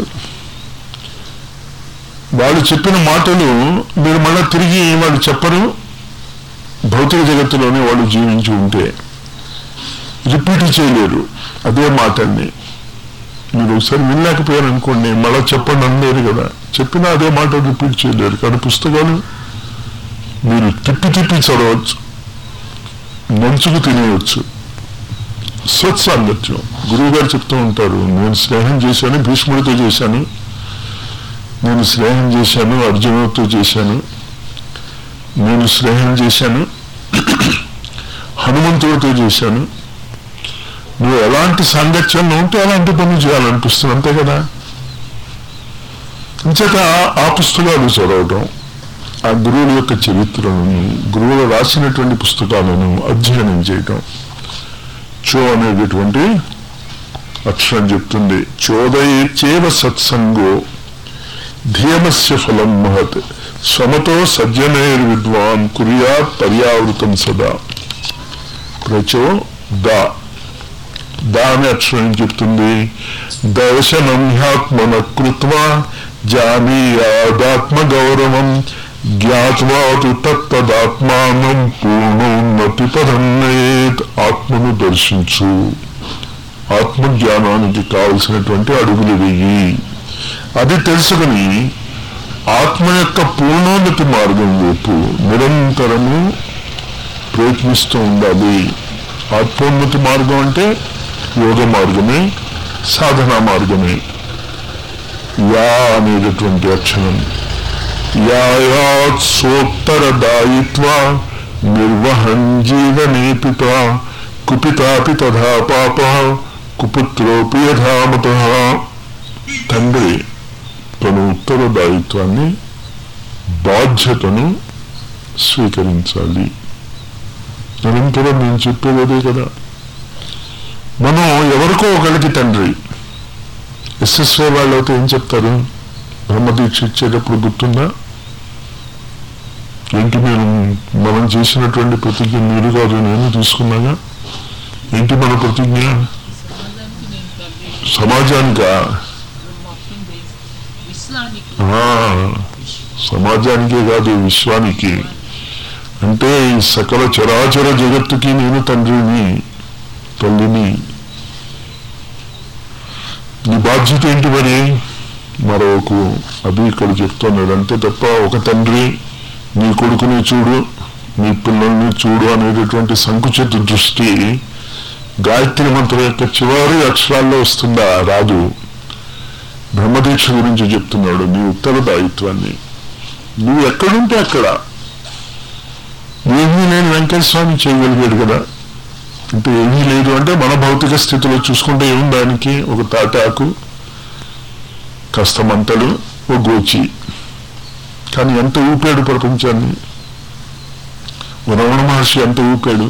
వాళ్ళు చెప్పిన మాటలు మీరు మళ్ళా తిరిగి వాళ్ళు చెప్పరు భౌతిక జగత్తులోనే వాళ్ళు జీవించి ఉంటే రిపీట్ చేయలేరు అదే మాటల్ని మీరు ఒకసారి వినలేకపోయారు అనుకోండి మళ్ళా చెప్పండి అనలేరు కదా చెప్పినా అదే మాట రిపీట్ చేయలేరు కానీ పుస్తకాలు మీరు తిప్పి తిప్పి చదవచ్చు మంచుకు తినేయచ్చు సత్సాంగత్యం గురువు గారు చెప్తూ ఉంటారు నేను స్నేహం చేశాను భీష్ముడితో చేశాను నేను స్నేహం చేశాను అర్జునుడితో చేశాను నేను స్నేహం చేశాను హనుమంతుడితో చేశాను నువ్వు ఎలాంటి సాంగత్యంలో ఉంటే అలాంటి పనులు చేయాలనిపిస్తుంది అంతే కదా అంచేత ఆ పుస్తకాలు చదవటం ఆ గురువుల యొక్క చరిత్రలను గురువులు రాసినటువంటి పుస్తకాలను అధ్యయనం చేయటం చో అనేటటువంటి అక్షరం చెప్తుంది చోదయేచేవ సత్సంగో ధీయమస్య ఫలం మహత్ స్వమతో సజ్జనైర్ విద్వాన్ కుర్యాత్ పర్యావృతం సదా ప్రచో దా దాని అక్షరం చెప్తుంది దర్శనం హ్యాత్మన కృత్వా జానీయాదాత్మ గౌరవం జ్ఞాత్వా తు తత్తదాత్మానం పూర్ణోన్నతి పదన్నయేత్ ఆత్మను దర్శించు ఆత్మజ్ఞానానికి కావలసినటువంటి అడుగులు వెయ్యి అది తెలుసుకుని ఆత్మ యొక్క పూర్ణోన్నతి మార్గం వైపు నిరంతరము ప్రయత్నిస్తూ ఉండాలి ఆత్మోన్నతి మార్గం అంటే యోగ మార్గమే సాధనా మార్గమే యా అనేటటువంటి అక్షరం యాయాత్ సోత్తర దాయిత్వ నిర్వహన్ జీవనే పిత కుపితాపి తథా పాప కుపుత్రోపి యథామత తండ్రి తన ఉత్తర దాయిత్వాన్ని బాధ్యతను స్వీకరించాలి నిరంతరం నేను చెప్పేది అదే కదా మనం ఎవరికో ఒకరికి తండ్రి ఎస్ఎస్వై వాళ్ళు అయితే ఏం చెప్తారు బ్రహ్మదీక్ష ఇచ్చేటప్పుడు గుర్తుందా ఏంటి నేను మనం చేసినటువంటి ప్రతిజ్ఞ మీరు కాదు నేను తీసుకున్నాగా ఏంటి మన ప్రతిజ్ఞ
సమాజానికి నేను తల్లి
సమాజానికా
మొత్తం దేశ- విశ్వానికి
ఆ, సమాజానికే కాదు విశ్వానికి అంటే ఈ సకల చరాచర జగత్తుకి నేను తండ్రిని తల్లిని నీ బాధ్యత ఏంటి మరి మరొక అది ఇక్కడ చెప్తున్నాడు అంతే తప్ప ఒక తండ్రి నీ కొడుకుని చూడు నీ పిల్లల్ని చూడు అనేటటువంటి సంకుచిత దృష్టి గాయత్రి మంత్రం యొక్క చివరి అక్షరాల్లో వస్తుందా రాదు బ్రహ్మదీక్ష గురించి చెప్తున్నాడు నీ ఉత్తరదాయిత్వాన్ని నువ్వు ఎక్కడుంటే అక్కడ ఏమీ లేని వెంకట స్వామి చేయగలిగాడు కదా అంటే ఏమీ లేదు అంటే మన భౌతిక స్థితిలో చూసుకుంటే ఏముంది దానికి ఒక తాటాకు కాస్త మంటలు ఓ గోచి కానీ ఎంత ఊపాడు ప్రపంచాన్ని ఓ రమణ మహర్షి ఎంత ఊపాడు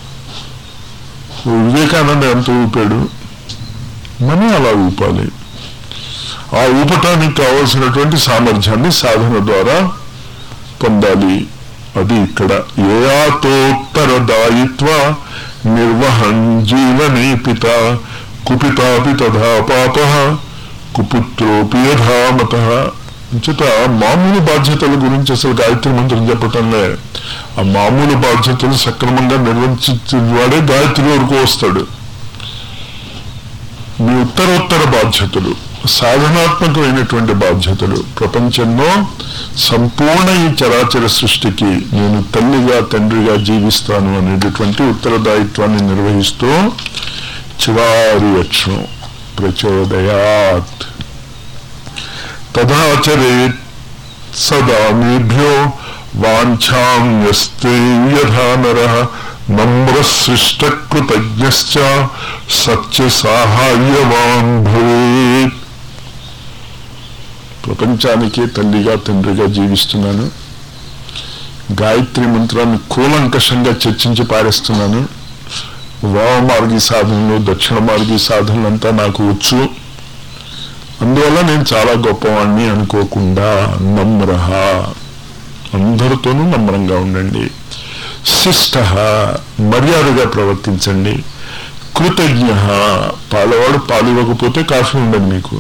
ఓ వివేకానంద ఎంత ఊపాడు మనం అలా ఊపాలి ఆ ఊపటానికి కావలసినటువంటి సామర్థ్యాన్ని సాధన ద్వారా పొందాలి అది ఇక్కడ ఏయాతోత్తర దాయిత్వ నిర్వహన్ జీవనే పిత కుపితాపి తథా పాప కుపుత్రోపి యథామత అంచేత మామూలు బాధ్యతల గురించి అసలు గాయత్రి మంత్రం చెప్పటంలే ఆ మామూలు బాధ్యతలు సక్రమంగా నిర్వహించిన వాడే గాయత్రి వరకు వస్తాడు మీ ఉత్తరోత్తర బాధ్యతలు సాధనాత్మకమైనటువంటి బాధ్యతలు ప్రపంచంలో సంపూర్ణ ఈ చరాచర సృష్టికి నేను తల్లిగా తండ్రిగా జీవిస్తాను అనేటటువంటి ఉత్తరదాయిత్వాన్ని నిర్వహిస్తూ చివారి అక్షరం ప్రచోదయాత్ తదాచరేత్ సదా మేభ్యో వాంఛాం యస్తే యథా నరః నమ్రసృష్టకృతజ్ఞశ్చ సత్య సాహాయ్యవాన్ భవేత్ ప్రపంచానికి తల్లిగా తండ్రిగా జీవిస్తున్నాను గాయత్రి మంత్రాన్ని కూలంకషంగా చర్చించి పారేస్తున్నాను వామ మార్గీ సాధనలు దక్షిణ మార్గీ సాధనలంతా నాకు వచ్చు అందువల్ల నేను చాలా గొప్పవాణ్ణి అనుకోకుండా నమ్రహ అందరితోనూ నమ్రంగా ఉండండి శిష్ట మర్యాదగా ప్రవర్తించండి కృతజ్ఞ పాలవాడు పాలు ఇవ్వకపోతే కాఫీ ఉండదు మీకు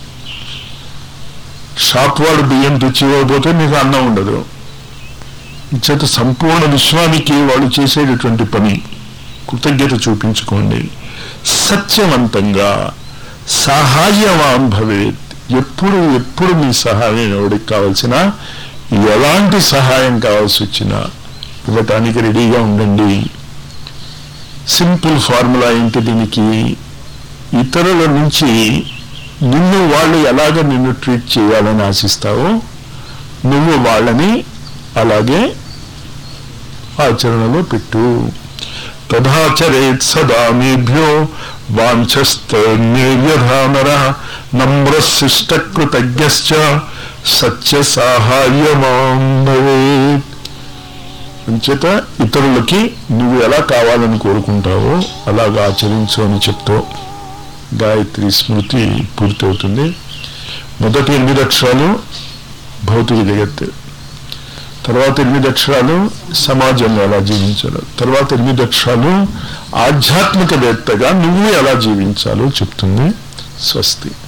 షాప్ వాడు బియ్యం తెచ్చి ఇవ్వకపోతే మీకు అన్నం ఉండదు చేత సంపూర్ణ విశ్వానికి వాళ్ళు చేసేటటువంటి పని కృతజ్ఞత చూపించుకోండి సత్యవంతంగా సహాయవాన్ భవేత్ ఎప్పుడు ఎప్పుడు మీ సహాయం ఎవరికి కావాల్సిన ఎలాంటి సహాయం కావాల్సి వచ్చినా ఇవ్వటానికి రెడీగా ఉండండి సింపుల్ ఫార్ములా ఏంటి దీనికి ఇతరుల నుంచి నిన్ను వాళ్ళు ఎలాగ నిన్ను ట్రీట్ చేయాలని ఆశిస్తావో నువ్వు వాళ్ళని అలాగే ఆచరణలో పెట్టు తదాచరేత్ సదా మేభ్యో వాంఛస్తన్యథా నర నమ్రశిష్టకృతజ్ఞశ్చ సత్య సాహాయ్యమాంధవేత్ అంచేత ఇతరులకి నువ్వు ఎలా కావాలని కోరుకుంటావో అలాగా ఆచరించు అని చెప్తూ గాయత్రి స్మృతి పూర్తవుతుంది మొదటి ఎనిమిది అక్షరాలు భౌతిక జగత్తు తర్వాత ఎనిమిది అక్షరాలు సమాజంలో ఎలా జీవించాలో తర్వాత ఎనిమిది అక్షరాలు ఆధ్యాత్మికవేత్తగా నువ్వు ఎలా జీవించాలో చెప్తుంది స్వస్తి